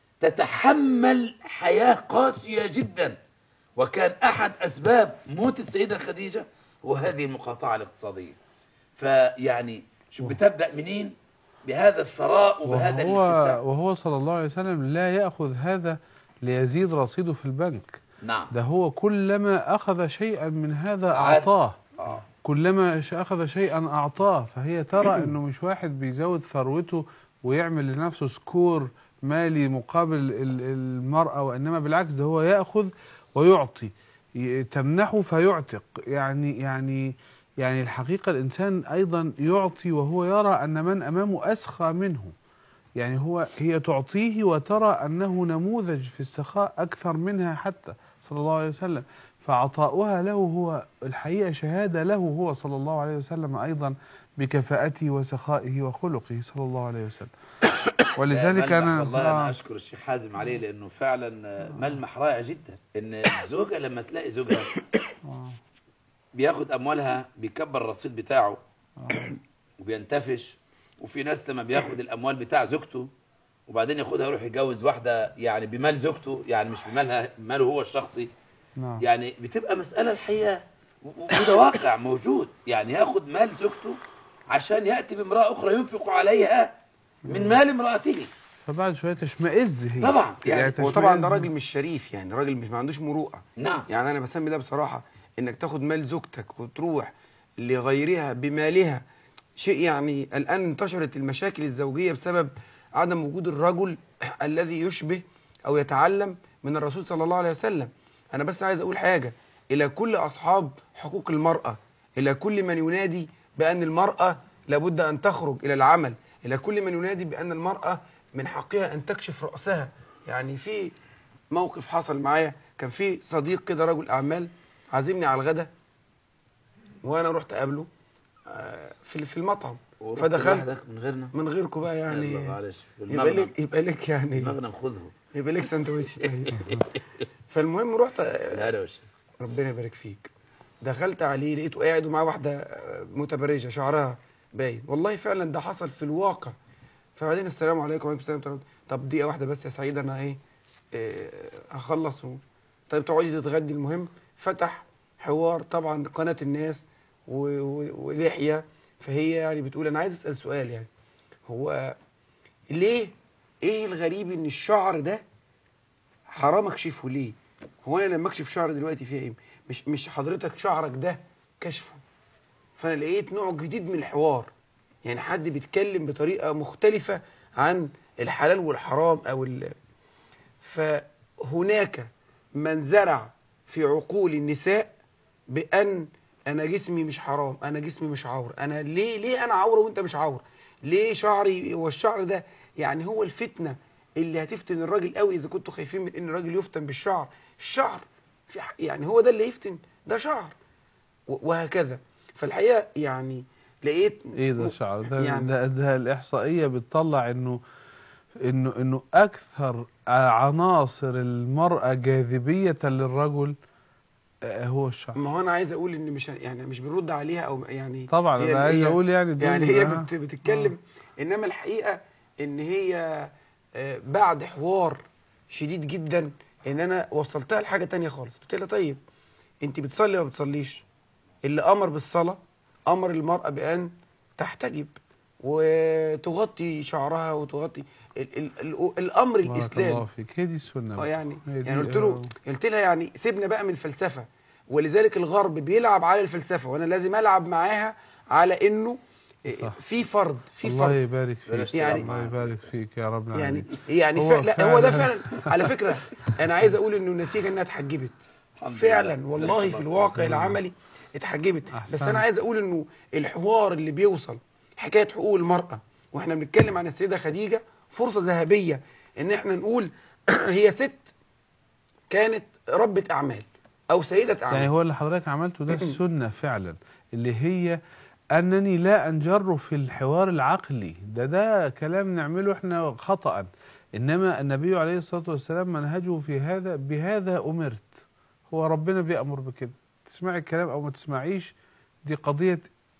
Speaker 2: تتحمل حياة قاسية جدا وكان أحد أسباب موت السيدة خديجة هو هذه المقاطعة الاقتصادية فيعني شو بتبدأ منين بهذا الثراء وبهذا
Speaker 3: وهو,
Speaker 2: الاتساع
Speaker 3: وهو صلى الله عليه وسلم لا يأخذ هذا ليزيد رصيده في البنك
Speaker 2: نعم
Speaker 3: ده هو كلما أخذ شيئا من هذا
Speaker 2: عاد.
Speaker 3: أعطاه
Speaker 2: آه.
Speaker 3: كلما ش- أخذ شيئا أعطاه فهي ترى أنه مش واحد بيزود ثروته ويعمل لنفسه سكور مالي مقابل ال- المرأة وإنما بالعكس ده هو يأخذ ويعطي ي- تمنحه فيعتق يعني يعني يعني الحقيقة الإنسان أيضا يعطي وهو يرى أن من أمامه أسخى منه يعني هو هي تعطيه وترى أنه نموذج في السخاء أكثر منها حتى صلى الله عليه وسلم فعطاؤها له هو الحقيقة شهادة له هو صلى الله عليه وسلم أيضا بكفاءته وسخائه وخلقه صلى الله عليه وسلم ولذلك
Speaker 2: لا،
Speaker 3: أنا
Speaker 2: ملمح والله أنا
Speaker 3: آه.
Speaker 2: أشكر الشيخ حازم عليه لأنه فعلا آه، ملمح رائع جدا إن الزوجة لما تلاقي زوجها
Speaker 3: آه.
Speaker 2: بياخد أموالها بيكبر الرصيد بتاعه وبينتفش وفي ناس لما بياخد الأموال بتاع زوجته وبعدين ياخدها يروح يتجوز واحدة يعني بمال زوجته يعني مش بمالها ماله هو الشخصي
Speaker 3: نعم
Speaker 2: يعني بتبقى مسألة الحقيقة و- وده واقع موجود يعني ياخد مال زوجته عشان يأتي بامرأة أخرى ينفق عليها من مال امرأته
Speaker 3: فبعد شوية تشمئز هي
Speaker 2: طبعا، يعني
Speaker 4: هو طبعا ده
Speaker 3: تشمئز.
Speaker 4: راجل مش شريف يعني راجل مش ما عندوش مروءه
Speaker 2: نعم
Speaker 4: يعني انا بسمي ده بصراحه انك تاخد مال زوجتك وتروح لغيرها بمالها شيء يعني الان انتشرت المشاكل الزوجيه بسبب عدم وجود الرجل الذي يشبه او يتعلم من الرسول صلى الله عليه وسلم انا بس عايز اقول حاجه الى كل اصحاب حقوق المراه الى كل من ينادي بان المراه لابد ان تخرج الى العمل الى كل من ينادي بان المراه من حقها ان تكشف راسها يعني في موقف حصل معايا كان في صديق كده رجل اعمال عازمني على الغدا وانا رحت اقابله آه، في في المطعم
Speaker 2: ورحت
Speaker 4: فدخلت
Speaker 2: لوحدك من غيرنا
Speaker 4: من غيركم بقى يعني
Speaker 2: يلا معلش في
Speaker 4: يبقى
Speaker 2: المغنم
Speaker 4: لك يبقى لك يعني
Speaker 2: المغنم خذه
Speaker 4: يبقى ليك سندوتش طيب فالمهم رحت
Speaker 2: لا لا وش
Speaker 4: ربنا يبارك فيك دخلت عليه لقيته قاعد ومعاه واحده آه، متبرجه شعرها باين والله فعلا ده حصل في الواقع فبعدين السلام عليكم وعليكم السلام ورحمة الله. طب دقيقه واحده بس يا سعيد انا ايه آه، هخلص و... طيب تقعدي تتغدي المهم فتح حوار طبعا قناه الناس و... و... ولحيه فهي يعني بتقول انا عايز اسال سؤال يعني هو ليه ايه الغريب ان الشعر ده حرام اكشفه ليه؟ هو انا لما اكشف شعري دلوقتي فيها ايه؟ مش مش حضرتك شعرك ده كشفه فانا لقيت نوع جديد من الحوار يعني حد بيتكلم بطريقه مختلفه عن الحلال والحرام او ال فهناك من زرع في عقول النساء بان انا جسمي مش حرام انا جسمي مش عور انا ليه ليه انا عوره وانت مش عور ليه شعري هو الشعر ده يعني هو الفتنه اللي هتفتن الراجل قوي اذا كنتوا خايفين من ان الراجل يفتن بالشعر الشعر في ح- يعني هو ده اللي يفتن ده شعر و- وهكذا فالحقيقه يعني لقيت
Speaker 3: ايه ده
Speaker 4: م-
Speaker 3: شعر ده,
Speaker 4: يعني
Speaker 3: ده, ده الاحصائيه بتطلع انه انه انه اكثر عناصر المراه جاذبيه للرجل آه، هو الشعر
Speaker 4: ما هو انا عايز اقول ان مش يعني مش بنرد عليها او يعني
Speaker 3: طبعا
Speaker 4: هي-
Speaker 3: انا عايز
Speaker 4: هي-
Speaker 3: اقول يعني دول
Speaker 4: يعني هي
Speaker 3: آه.
Speaker 4: بت بتتكلم انما الحقيقه ان هي آه، بعد حوار شديد جدا ان انا وصلتها لحاجه تانية خالص قلت لها طيب انت بتصلي ولا ما بتصليش اللي امر بالصلاه امر المراه بان تحتجب وتغطي شعرها وتغطي ال ال ال الامر
Speaker 3: بارك الله
Speaker 4: الاسلامي
Speaker 3: فيك هي دي السنه
Speaker 4: اه
Speaker 3: بقى.
Speaker 4: يعني
Speaker 3: هي دي-
Speaker 4: يعني قلت له
Speaker 3: آه.
Speaker 4: قلت لها يعني سيبنا بقى من الفلسفه ولذلك الغرب بيلعب على الفلسفه وانا لازم العب معاها على انه إيه،
Speaker 3: صح.
Speaker 4: في فرض في
Speaker 3: الله
Speaker 4: فرض
Speaker 3: يبارك
Speaker 2: بلاش
Speaker 3: فيك
Speaker 4: يعني-
Speaker 3: الله يبارك فيك يا رب
Speaker 4: يعني
Speaker 3: العالمين
Speaker 4: يعني
Speaker 3: هو
Speaker 4: هو, لا هو ده
Speaker 3: فعلا-
Speaker 4: فعلا على فكره انا عايز اقول انه النتيجه انها اتحجبت
Speaker 2: الحمد
Speaker 4: فعلا
Speaker 2: لله.
Speaker 4: والله
Speaker 2: جزاك
Speaker 4: في
Speaker 2: الله
Speaker 4: الواقع
Speaker 3: خير.
Speaker 4: العملي اتحجبت بس
Speaker 3: أحسنت.
Speaker 4: انا عايز اقول انه الحوار اللي بيوصل حكايه حقوق المراه واحنا بنتكلم عن السيده خديجه فرصه ذهبيه ان احنا نقول هي ست كانت ربة اعمال او سيده اعمال
Speaker 3: يعني هو اللي حضرتك عملته ده السنة فعلا اللي هي أنني لا أنجر في الحوار العقلي ده ده كلام نعمله احنا خطأ إنما النبي عليه الصلاة والسلام منهجه في هذا بهذا أمرت هو ربنا بيأمر بكده تسمعي الكلام أو ما تسمعيش دي قضية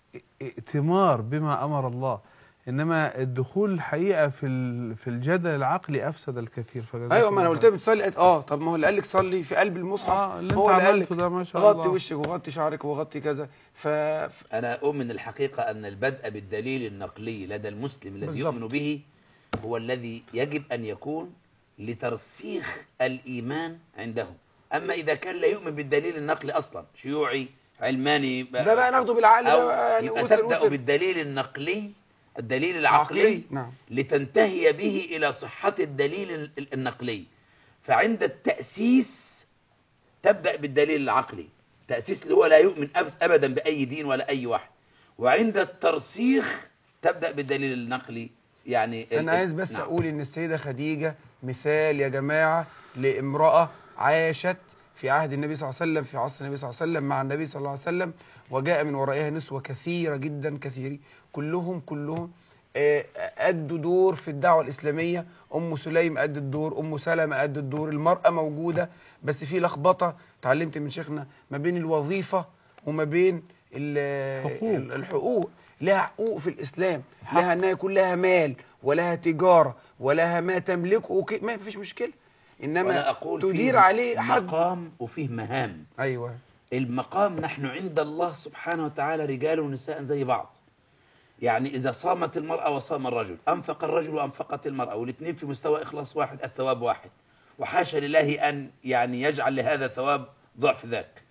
Speaker 3: ائتمار بما أمر الله إنما الدخول الحقيقة في ال- في الجدل العقلي أفسد الكثير فجزاك
Speaker 4: ايوه ما انا
Speaker 3: الله
Speaker 4: قلت لك بتصلي قالت اه طب ما هو اللي قال لك صلي في قلب المصحف
Speaker 3: آه، اللي
Speaker 4: هو
Speaker 3: أنت
Speaker 4: اللي قال
Speaker 3: عملته
Speaker 4: لك
Speaker 3: ده ما شاء
Speaker 4: غطي
Speaker 3: الله.
Speaker 4: وشك وغطي شعرك وغطي كذا ف ف-
Speaker 2: أنا أؤمن الحقيقة أن البدء بالدليل النقلي لدى المسلم الذي
Speaker 4: بالظبط.
Speaker 2: يؤمن به هو الذي يجب أن يكون لترسيخ الإيمان عنده أما إذا كان لا يؤمن بالدليل النقلي أصلا شيوعي علماني
Speaker 4: ده بقى ناخده بالعقل
Speaker 2: أو
Speaker 4: ده بقى يعني
Speaker 2: يبقى
Speaker 4: وصل
Speaker 2: تبدأ
Speaker 4: وصل
Speaker 2: بالدليل النقلي الدليل العقلي
Speaker 4: عقلي نعم
Speaker 2: لتنتهي به إلى صحة الدليل ال- النقلي فعند التأسيس تبدأ بالدليل العقلي تأسيس اللي هو لا يؤمن أبس أبدا بأي دين ولا أي واحد وعند الترسيخ تبدأ بالدليل النقلي يعني ال-
Speaker 4: انا عايز بس
Speaker 2: نعم.
Speaker 4: اقول ان السيده خديجه مثال يا جماعه لامراه عاشت في عهد النبي صلى الله عليه وسلم في عصر النبي صلى الله عليه وسلم مع النبي صلى الله عليه وسلم وجاء من ورائها نسوه كثيره جدا كثيرين كلهم كلهم آه، أدوا دور في الدعوة الإسلامية أم سليم أدت دور أم سلمة أدت دور المرأة موجودة بس في لخبطة اتعلمت من شيخنا ما بين الوظيفة وما بين ال-
Speaker 3: حقوق.
Speaker 4: ال- الحقوق لها حقوق في الإسلام لها أنها يكون لها مال ولها تجارة ولها ما تملكه وكي- ما فيش مشكلة
Speaker 2: وأنا
Speaker 4: إنما
Speaker 2: أقول
Speaker 4: تدير
Speaker 2: فيه
Speaker 4: عليه حد
Speaker 2: مقام وفيه مهام
Speaker 4: أيوه
Speaker 2: المقام نحن عند الله سبحانه وتعالى رجال ونساء زي بعض يعني إذا صامت المرأة وصام الرجل أنفق الرجل وأنفقت المرأة والاثنين في مستوى إخلاص واحد الثواب واحد وحاشا لله أن يعني يجعل لهذا الثواب ضعف ذاك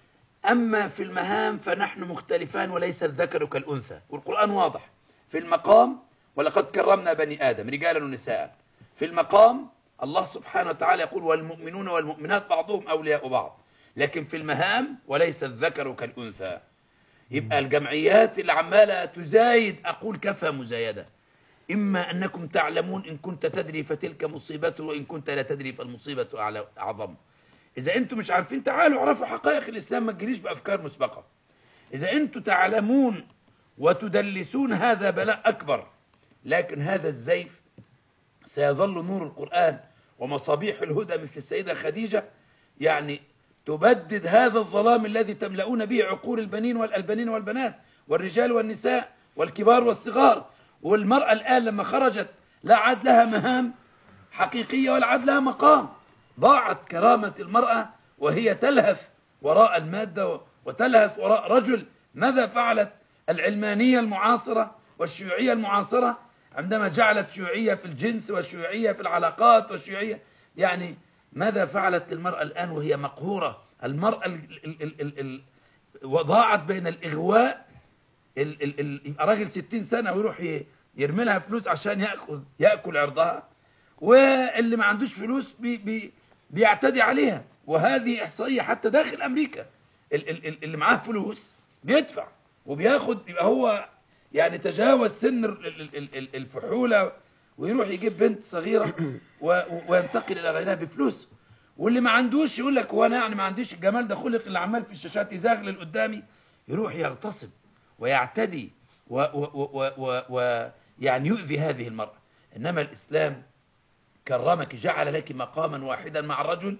Speaker 2: أما في المهام فنحن مختلفان وليس الذكر كالأنثى والقرآن واضح في المقام ولقد كرمنا بني آدم رجالا ونساء في المقام الله سبحانه وتعالى يقول والمؤمنون والمؤمنات بعضهم أولياء بعض لكن في المهام وليس الذكر كالأنثى يبقى الجمعيات اللي عمالة تزايد أقول كفى مزايدة إما أنكم تعلمون إن كنت تدري فتلك مصيبته وإن كنت لا تدري فالمصيبة أعلى- أعظم إذا أنتم مش عارفين تعالوا اعرفوا حقائق الإسلام ما تجريش بأفكار مسبقة إذا أنتم تعلمون وتدلسون هذا بلاء أكبر لكن هذا الزيف سيظل نور القرآن ومصابيح الهدى مثل السيدة خديجة يعني تبدد هذا الظلام الذي تملؤون به عقول البنين والبنين والبنات والرجال والنساء والكبار والصغار والمرأة الآن لما خرجت لا عاد لها مهام حقيقية ولا عاد لها مقام ضاعت كرامة المرأة وهي تلهث وراء المادة وتلهث وراء رجل ماذا فعلت العلمانية المعاصرة والشيوعية المعاصرة عندما جعلت شيوعية في الجنس والشيوعية في العلاقات والشيوعية يعني ماذا فعلت للمرأة الآن وهي مقهورة المرأة ال ال ال ال ال وضاعت بين الإغواء ال ال ال يبقى راجل 60 سنة ويروح ي- يرمي لها فلوس عشان يأكل يأكل عرضها واللي ما عندوش فلوس بي بي بيعتدي عليها وهذه إحصائية حتى داخل أمريكا ال- ال- ال- اللي معاه فلوس بيدفع وبياخد يبقى هو يعني تجاوز سن ال- ال- ال- ال- الفحولة ويروح يجيب بنت صغيرة و- و- وينتقل إلى غيرها بفلوس واللي ما عندوش يقول لك هو انا يعني ما عنديش الجمال ده خلق اللي عمال في الشاشات يزغلل قدامي يروح يغتصب ويعتدي و و و و و يعني يؤذي هذه المرأة إنما الإسلام كرمك جعل لك مقاما واحدا مع الرجل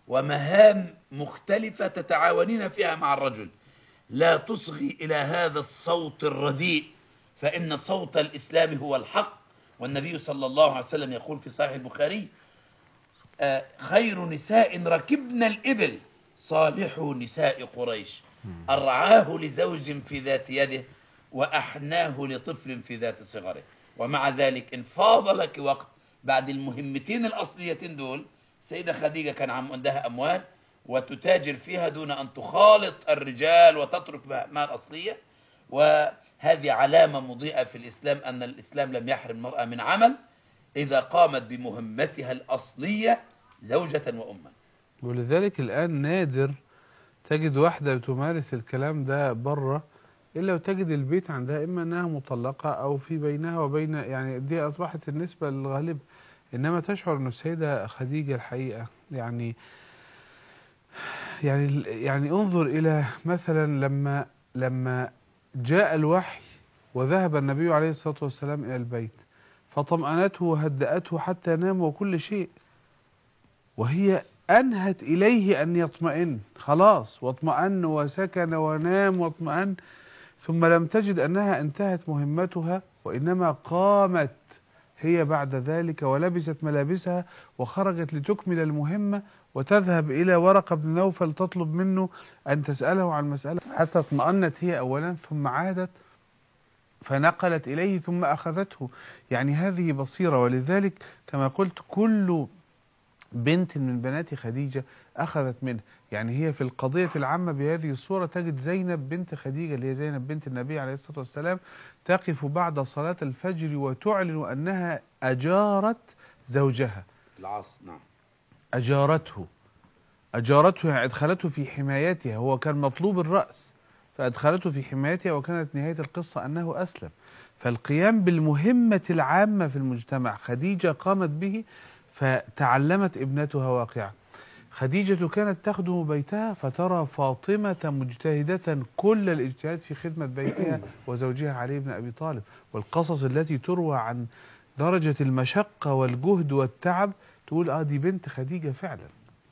Speaker 2: ومهام مختلفة تتعاونين فيها مع الرجل لا تصغي إلى هذا الصوت الرديء فإن صوت الإسلام هو الحق والنبي صلى الله عليه وسلم يقول في صحيح البخاري آه، خير نساء ركبن الإبل صالح نساء قريش أرعاه لزوج في ذات يده وأحناه لطفل في ذات صغره ومع ذلك إن فاض لك وقت بعد المهمتين الأصليتين دول السيدة خديجة كان عم عندها أموال وتتاجر فيها دون أن تخالط الرجال وتترك مهامها الأصلية وهذه علامة مضيئة في الإسلام أن الإسلام لم يحرم المرأة من عمل إذا قامت بمهمتها الأصلية زوجة وأما
Speaker 3: ولذلك الآن نادر تجد واحدة بتمارس الكلام ده بره إلا وتجد البيت عندها إما أنها مطلقة أو في بينها وبين يعني دي أصبحت النسبة الغالبة إنما تشعر أن السيدة خديجة الحقيقة يعني يعني يعني انظر إلى مثلا لما لما جاء الوحي وذهب النبي عليه الصلاة والسلام إلى البيت فطمأنته وهدأته حتى نام وكل شيء وهي أنهت إليه أن يطمئن خلاص واطمأن وسكن ونام واطمأن ثم لم تجد أنها انتهت مهمتها وإنما قامت هي بعد ذلك ولبست ملابسها وخرجت لتكمل المهمة وتذهب إلى ورقة بن نوفل تطلب منه أن تسأله عن مسألة حتى اطمأنت هي أولا ثم عادت فنقلت إليه ثم أخذته يعني هذه بصيرة ولذلك كما قلت كل بنت من بنات خديجة أخذت منه يعني هي في القضية العامة بهذه الصورة تجد زينب بنت خديجة اللي هي زينب بنت النبي عليه الصلاة والسلام تقف بعد صلاة الفجر وتعلن أنها أجارت زوجها
Speaker 2: العاص نعم
Speaker 3: أجارته أجارته يعني أدخلته في حمايتها هو كان مطلوب الرأس فأدخلته في حمايتها وكانت نهاية القصة أنه أسلم فالقيام بالمهمة العامة في المجتمع خديجة قامت به فتعلمت ابنتها واقعا خديجة كانت تخدم بيتها فترى فاطمة مجتهدة كل الاجتهاد في خدمة بيتها وزوجها علي بن أبي طالب والقصص التي تروى عن درجة المشقة والجهد والتعب تقول اه دي بنت خديجة فعلا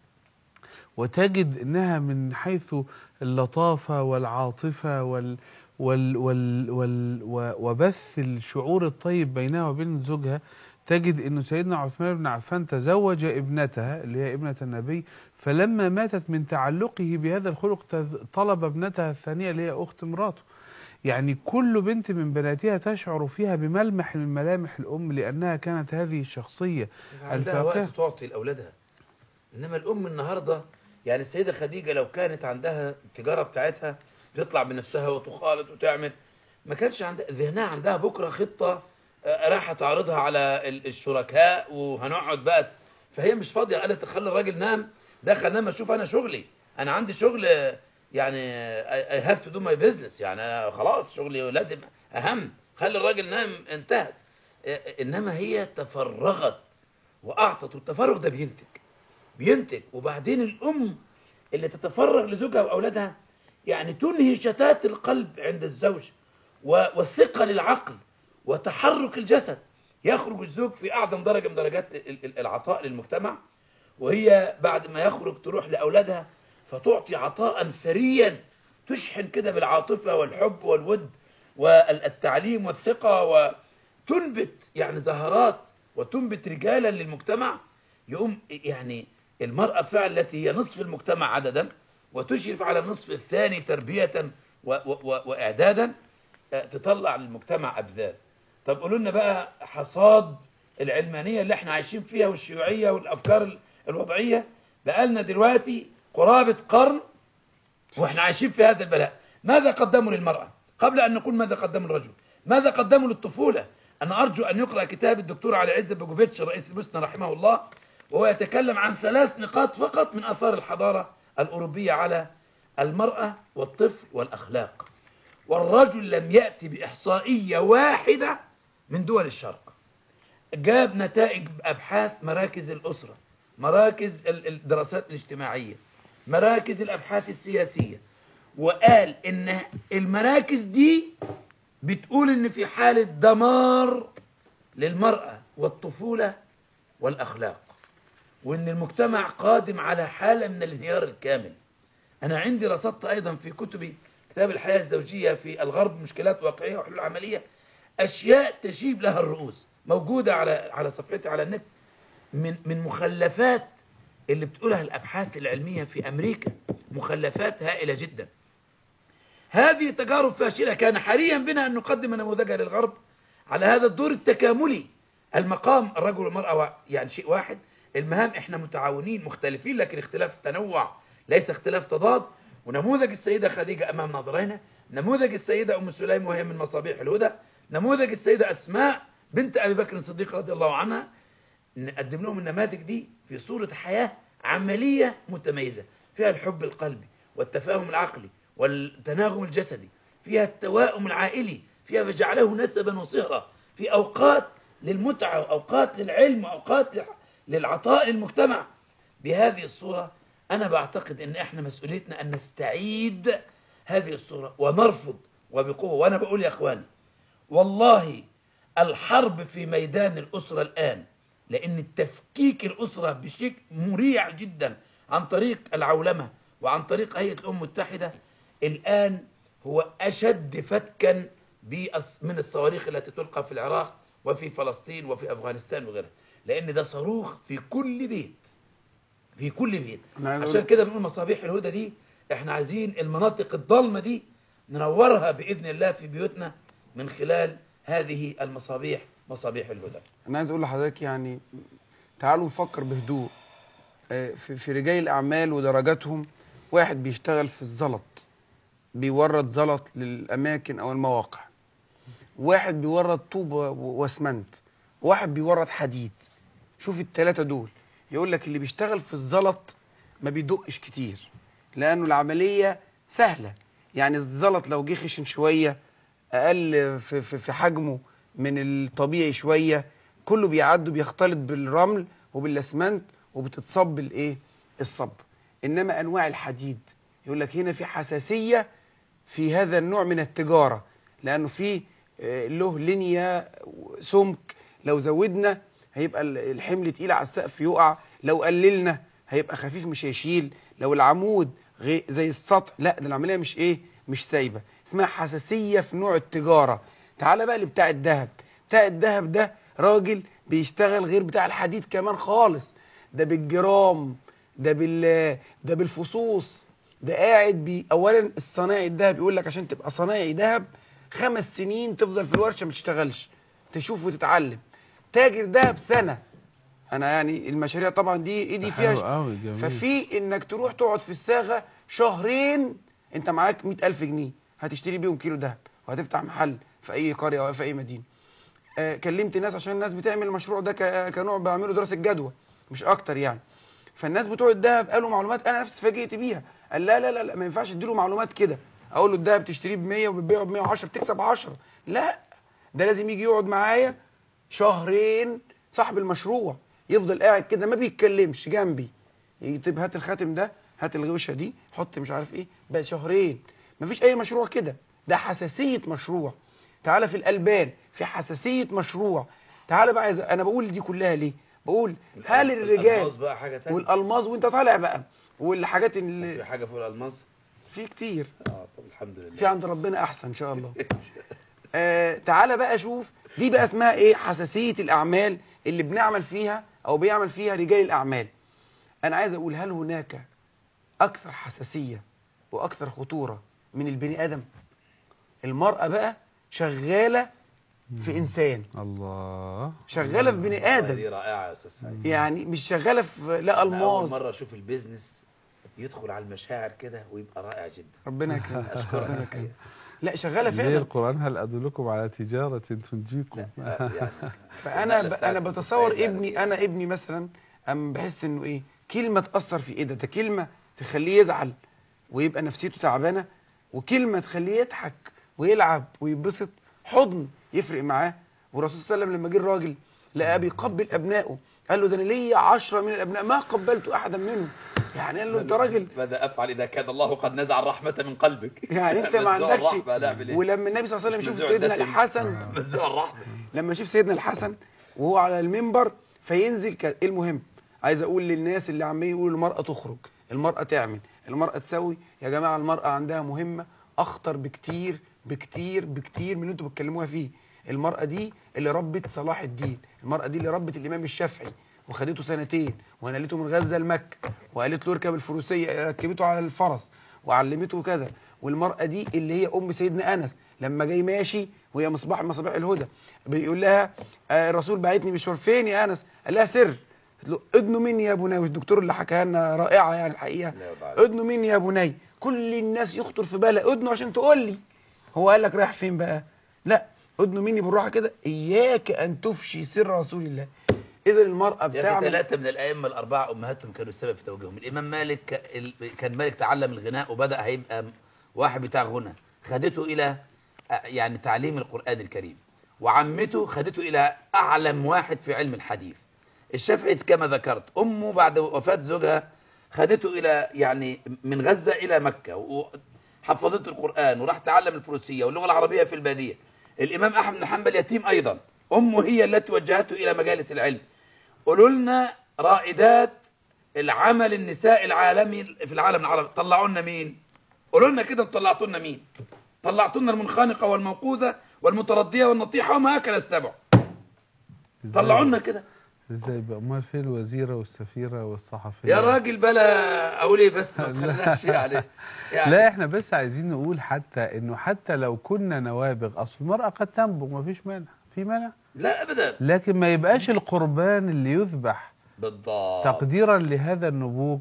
Speaker 3: وتجد انها من حيث اللطافة والعاطفة وال وال وال وال و- وبث الشعور الطيب بينها وبين زوجها تجد انه سيدنا عثمان بن عفان تزوج ابنتها اللي هي ابنة النبي فلما ماتت من تعلقه بهذا الخلق تز- طلب ابنتها الثانية اللي هي اخت مراته يعني كل بنت من بناتها تشعر فيها بملمح من ملامح الام لانها كانت هذه الشخصية
Speaker 2: عندها
Speaker 3: الفاقهة.
Speaker 2: وقت تعطي لأولادها إنما الأم النهاردة يعني السيدة خديجة لو كانت عندها التجارة بتاعتها تطلع بنفسها وتخالط وتعمل ما كانش عندها ذهنها عندها بكرة خطة آه، رايحة تعرضها على ال- الشركاء وهنقعد بس فهي مش فاضية قالت خلي الراجل نام دخل نام اشوف انا شغلي انا عندي شغل آه، يعني اي هاف تو دو ماي بزنس يعني أنا خلاص شغلي لازم اهم خلي الراجل نام انتهت آه، انما هي تفرغت واعطت والتفرغ ده بينتج بينتج وبعدين الام اللي تتفرغ لزوجها واولادها يعني تنهي شتات القلب عند الزوج و- والثقه للعقل وتحرك الجسد يخرج الزوج في اعظم درجه من درجات ال- ال- العطاء للمجتمع وهي بعد ما يخرج تروح لاولادها فتعطي عطاء ثريا تشحن كده بالعاطفه والحب والود والتعليم والثقه وتنبت يعني زهرات وتنبت رجالا للمجتمع يقوم يعني المرأة فعلا التي هي نصف المجتمع عددا وتشرف على النصف الثاني تربية و و و وإعدادا آه، تطلع للمجتمع أبذاذ طب قولوا لنا بقى حصاد العلمانية اللي احنا عايشين فيها والشيوعية والأفكار ال- الوضعية بقالنا دلوقتي قرابة قرن واحنا عايشين في هذا البلاء ماذا قدموا للمرأة قبل أن نقول ماذا قدموا للرجل ماذا قدموا للطفولة أنا أرجو أن يقرأ كتاب الدكتور علي عزت بوجوفيتش رئيس البوسنة رحمه الله وهو يتكلم عن ثلاث نقاط فقط من آثار الحضارة الأوروبية على المرأة والطفل والأخلاق والرجل لم يأتي بإحصائية واحدة من دول الشرق جاب نتائج أبحاث مراكز الأسرة مراكز ال- الدراسات الاجتماعية مراكز الأبحاث السياسية وقال إن المراكز دي بتقول إن في حالة دمار للمرأة والطفولة والأخلاق وإن المجتمع قادم على حالة من الانهيار الكامل أنا عندي رصدت أيضا في كتبي كتاب الحياة الزوجية في الغرب مشكلات واقعية وحلول عملية أشياء تشيب لها الرؤوس موجودة على على صفحتي على النت من من مخلفات اللي بتقولها الأبحاث العلمية في أمريكا مخلفات هائلة جدا هذه تجارب فاشلة كان حريا بنا أن نقدم نموذجها للغرب على هذا الدور التكاملي المقام الرجل والمرأة يعني شيء واحد المهام احنا متعاونين مختلفين لكن اختلاف تنوع ليس اختلاف تضاد ونموذج السيدة خديجة أمام ناظرينا نموذج السيدة أم سليم وهي من مصابيح الهدى نموذج السيدة أسماء بنت أبي بكر الصديق رضي الله عنها نقدم لهم النماذج دي في صورة حياة عملية متميزة فيها الحب القلبي والتفاهم العقلي والتناغم الجسدي فيها التواؤم العائلي فيها فجعله نسبا وصهرا في أوقات للمتعة وأوقات للعلم وأوقات للعطاء للمجتمع بهذه الصورة أنا بعتقد أن إحنا مسؤوليتنا أن نستعيد هذه الصورة ونرفض وبقوة وأنا بقول يا أخواني والله الحرب في ميدان الأسرة الآن لأن التفكيك الأسرة بشكل مريع جدا عن طريق العولمة وعن طريق هيئة الأمم المتحدة الآن هو أشد فتكا بأس- من الصواريخ التي تلقى في العراق وفي فلسطين وفي أفغانستان وغيرها لأن ده صاروخ في كل بيت في كل بيت
Speaker 4: أنا عايز أقول-
Speaker 2: عشان كده بنقول مصابيح الهدى دي احنا عايزين المناطق الضلمة دي ننورها بإذن الله في بيوتنا من خلال هذه المصابيح مصابيح الهدى
Speaker 4: انا عايز اقول لحضرتك يعني تعالوا نفكر بهدوء آه، في في رجال الاعمال ودرجاتهم واحد بيشتغل في الزلط بيورد زلط للاماكن او المواقع واحد بيورد طوب و- واسمنت واحد بيورد حديد شوف الثلاثه دول يقول لك اللي بيشتغل في الزلط ما بيدقش كتير لانه العمليه سهله يعني الزلط لو جه خشن شويه اقل في, في, في حجمه من الطبيعي شويه كله بيعدوا بيختلط بالرمل وبالاسمنت وبتتصب الايه الصب انما انواع الحديد يقول لك هنا في حساسيه في هذا النوع من التجاره لانه في آه، له لينيا سمك لو زودنا هيبقى ال- الحمل تقيل على السقف يقع لو قللنا هيبقى خفيف مش هيشيل لو العمود غي- زي السطح لا ده العمليه مش ايه مش سايبه اسمها حساسيه في نوع التجاره تعال بقى لبتاع الذهب بتاع الذهب ده راجل بيشتغل غير بتاع الحديد كمان خالص ده بالجرام ده بال ده بالفصوص ده قاعد بي اولا الصنايعي الذهب يقول لك عشان تبقى صنايعي ذهب خمس سنين تفضل في الورشه ما تشتغلش تشوف وتتعلم تاجر ذهب سنه انا يعني المشاريع طبعا دي ايدي
Speaker 3: ده
Speaker 4: فيها
Speaker 3: حلو قوي، جميل.
Speaker 4: ففي انك تروح تقعد في الصاغه شهرين انت معاك 100000 جنيه هتشتري بيهم كيلو ذهب وهتفتح محل في اي قريه او في اي مدينه آه كلمت ناس عشان الناس بتعمل المشروع ده ك- كنوع بيعملوا دراسه جدوى مش اكتر يعني فالناس بتوع الذهب قالوا معلومات انا نفسي اتفاجئت بيها قال لا لا لا, لا ما ينفعش اديله معلومات كده اقول له الذهب تشتريه ب 100 وبتبيعه ب 110 بتكسب 10 لا ده لازم يجي يقعد معايا شهرين صاحب المشروع يفضل قاعد كده ما بيتكلمش جنبي يكتب هات الخاتم ده هات الغوشه دي حط مش عارف ايه بقى شهرين مفيش اي مشروع كده ده حساسيه مشروع تعالى في الالبان في حساسيه مشروع تعالى بقى عايز انا بقول دي كلها ليه بقول هل الرجال
Speaker 2: الألماس بقى حاجه ثانيه
Speaker 4: والالماظ وانت طالع بقى والحاجات
Speaker 2: في
Speaker 4: اللي
Speaker 2: حاجه فوق الالماس
Speaker 4: في كتير
Speaker 2: اه طب الحمد لله
Speaker 4: في عند ربنا احسن ان شاء الله آه تعالى بقى شوف دي بقى اسمها ايه حساسيه الاعمال اللي بنعمل فيها او بيعمل فيها رجال الاعمال انا عايز اقول هل هناك اكثر حساسيه واكثر خطوره من البني ادم المراه بقى شغاله في انسان
Speaker 3: الله
Speaker 4: شغاله في بني
Speaker 2: دي
Speaker 4: ادم
Speaker 2: رائعه يا استاذ سعيد
Speaker 4: يعني مش شغاله في لا
Speaker 2: أنا اول
Speaker 4: الماظ
Speaker 2: مره اشوف البيزنس يدخل على المشاعر كده ويبقى رائع جدا
Speaker 4: ربنا يكرمك
Speaker 2: اشكرك
Speaker 4: ربنا
Speaker 2: الحقيقة.
Speaker 4: يكرمك لا شغاله
Speaker 3: ليه
Speaker 4: فعلا
Speaker 3: القرآن هل أدلكم على تجارة تنجيكم
Speaker 2: آه، يعني
Speaker 4: فانا ب...
Speaker 2: السنة
Speaker 4: انا
Speaker 2: بتاعت
Speaker 4: بتصور
Speaker 2: السيدة
Speaker 4: ابني انا ابني مثلا ام بحس انه ايه كلمه تاثر في ايه ده ده كلمه تخليه يزعل ويبقى نفسيته تعبانه وكلمه تخليه يضحك ويلعب ويتبسط حضن يفرق معاه والرسول صلى الله عليه وسلم لما جه الراجل لقاه بيقبل ابنائه قال له ده انا ليا عشرة من الابناء ما قبلت احدا منهم يعني قال له انت راجل
Speaker 2: ماذا افعل اذا كان الله قد نزع الرحمه من قلبك
Speaker 4: يعني انت ما
Speaker 2: منزوع
Speaker 4: عندكش
Speaker 2: الرحمة، نعمل ايه؟
Speaker 4: ولما النبي صلى الله عليه وسلم
Speaker 2: مش
Speaker 4: يشوف
Speaker 2: منزوع
Speaker 4: سيدنا
Speaker 2: الدسم.
Speaker 4: الحسن
Speaker 2: منزوع الرحمه
Speaker 4: لما اشوف سيدنا الحسن وهو على المنبر فينزل ك... إيه المهم عايز اقول للناس اللي عمالين يقولوا المراه تخرج المراه تعمل المراه تسوي يا جماعه المراه عندها مهمه اخطر بكتير بكتير بكتير من اللي انتوا بتكلموها فيه المراه دي اللي ربت صلاح الدين المراه دي اللي ربت الامام الشافعي وخدته سنتين ونقلته من غزه لمكه وقالت له اركب الفروسيه ركبته على الفرس وعلمته كذا والمرأة دي اللي هي أم سيدنا أنس لما جاي ماشي وهي مصباح من مصابيح الهدى بيقول لها آه الرسول بعتني مشوار فين يا أنس؟ قال لها سر قالت له ادنوا مني يا بني والدكتور اللي حكاها لنا رائعة يعني الحقيقة
Speaker 2: لا يرضى عليك.
Speaker 4: ادنوا مني يا بني كل الناس يخطر في بالها ادنوا عشان تقول لي هو قال لك رايح فين بقى؟ لا ادنوا مني بالراحة كده إياك أن تفشي سر رسول الله إذا المرأة
Speaker 2: يا اخي
Speaker 4: بتعمل
Speaker 2: ثلاثه من الائمه الاربعه امهاتهم كانوا السبب في توجيههم الامام مالك ال- كان مالك تعلم الغناء وبدا هيبقى واحد بتاع غنى خدته الى آه، يعني تعليم القران الكريم وعمته خدته الى اعلم واحد في علم الحديث الشافعي كما ذكرت امه بعد وفاه زوجها خدته الى يعني من غزه الى مكه وحفظته القران وراح تعلم الفروسيه واللغه العربيه في الباديه الامام احمد بن حنبل يتيم ايضا امه هي التي وجهته الى مجالس العلم قولوا لنا رائدات العمل النساء العالمي في العالم العربي طلعوا لنا مين قولوا لنا كده طلعتوا لنا مين طلعتوا لنا المنخنقه والموقوذه والمترديه والنطيحه وما اكل السبع طلعوا لنا كده
Speaker 3: ازاي بقى امال فين الوزيره والسفيره والصحفيه
Speaker 2: يا راجل بلا اقول ايه بس ما تخليناش يعني يعني
Speaker 3: لا احنا بس عايزين نقول حتى انه حتى لو كنا نوابغ اصل المراه قد تنبغ ما فيش مانع في مانع
Speaker 2: لا ابدا
Speaker 3: لكن ما يبقاش القربان اللي يذبح
Speaker 2: بالضبط
Speaker 3: تقديرا لهذا النبوغ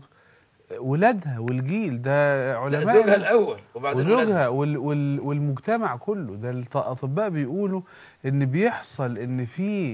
Speaker 3: ولادها والجيل ده
Speaker 2: لا،
Speaker 3: علماء
Speaker 2: زوجها الاول وبعدين ولادها.
Speaker 3: وزوجها وال وال والمجتمع كله ده الاطباء بيقولوا ان بيحصل ان في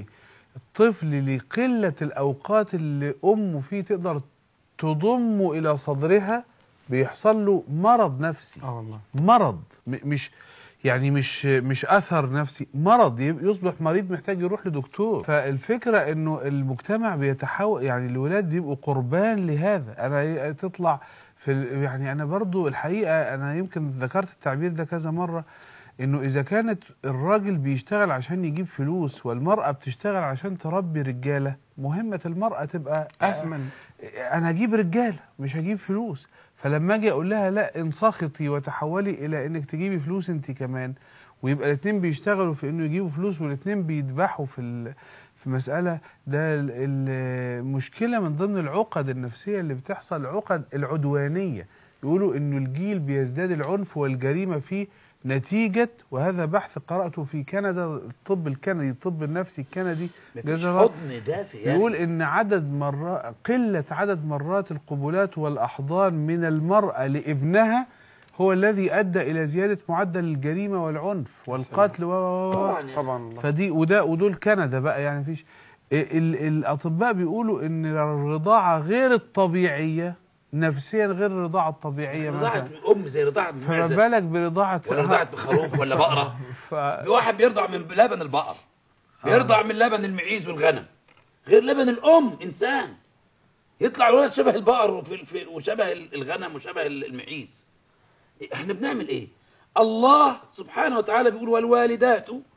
Speaker 3: طفل لقله الاوقات اللي امه فيه تقدر تضمه الى صدرها بيحصل له مرض نفسي
Speaker 4: اه والله
Speaker 3: مرض م- مش يعني مش مش اثر نفسي مرض يب- يصبح مريض محتاج يروح لدكتور فالفكره انه المجتمع بيتحول يعني الولاد بيبقوا قربان لهذا انا ي- تطلع في ال- يعني انا برضو الحقيقه انا يمكن ذكرت التعبير ده كذا مره انه اذا كانت الراجل بيشتغل عشان يجيب فلوس والمراه بتشتغل عشان تربي رجاله مهمه المراه تبقى
Speaker 4: أثمن
Speaker 3: انا هجيب رجاله مش هجيب فلوس فلما اجي اقول لها لا انسخطي وتحولي الى انك تجيبي فلوس انت كمان ويبقى الاثنين بيشتغلوا في انه يجيبوا فلوس والاثنين بيذبحوا في ال- في مساله ده ال- المشكله من ضمن العقد النفسيه اللي بتحصل العقد العدوانيه يقولوا انه الجيل بيزداد العنف والجريمه فيه نتيجه وهذا بحث قراته في كندا الطب الكندي الطب النفسي الكندي
Speaker 2: مفيش
Speaker 3: جزاه الله
Speaker 2: حضن دافئ يعني
Speaker 3: يقول ان عدد مرات قله عدد مرات القبلات والاحضان من المراه لابنها هو الذي ادى الى زياده معدل الجريمه والعنف والقتل و و- و-
Speaker 2: طبعا يعني.
Speaker 4: طبعا والله
Speaker 3: فدي وده ودول كندا بقى يعني مفيش ال- الاطباء بيقولوا ان الرضاعه غير الطبيعيه نفسيا غير الرضاعه الطبيعيه
Speaker 2: رضاعة
Speaker 3: مثلا
Speaker 2: ام زي رضاعة
Speaker 3: فما
Speaker 2: معزة
Speaker 3: بالك برضاعه
Speaker 2: ولا رضاعة خروف ولا بقرة
Speaker 3: ف...
Speaker 2: في واحد بيرضع من لبن البقر بيرضع من لبن المعيز والغنم غير لبن الام انسان يطلع الولد شبه البقر وفي في وشبه الغنم وشبه المعيز احنا بنعمل ايه الله سبحانه وتعالى بيقول والوالدات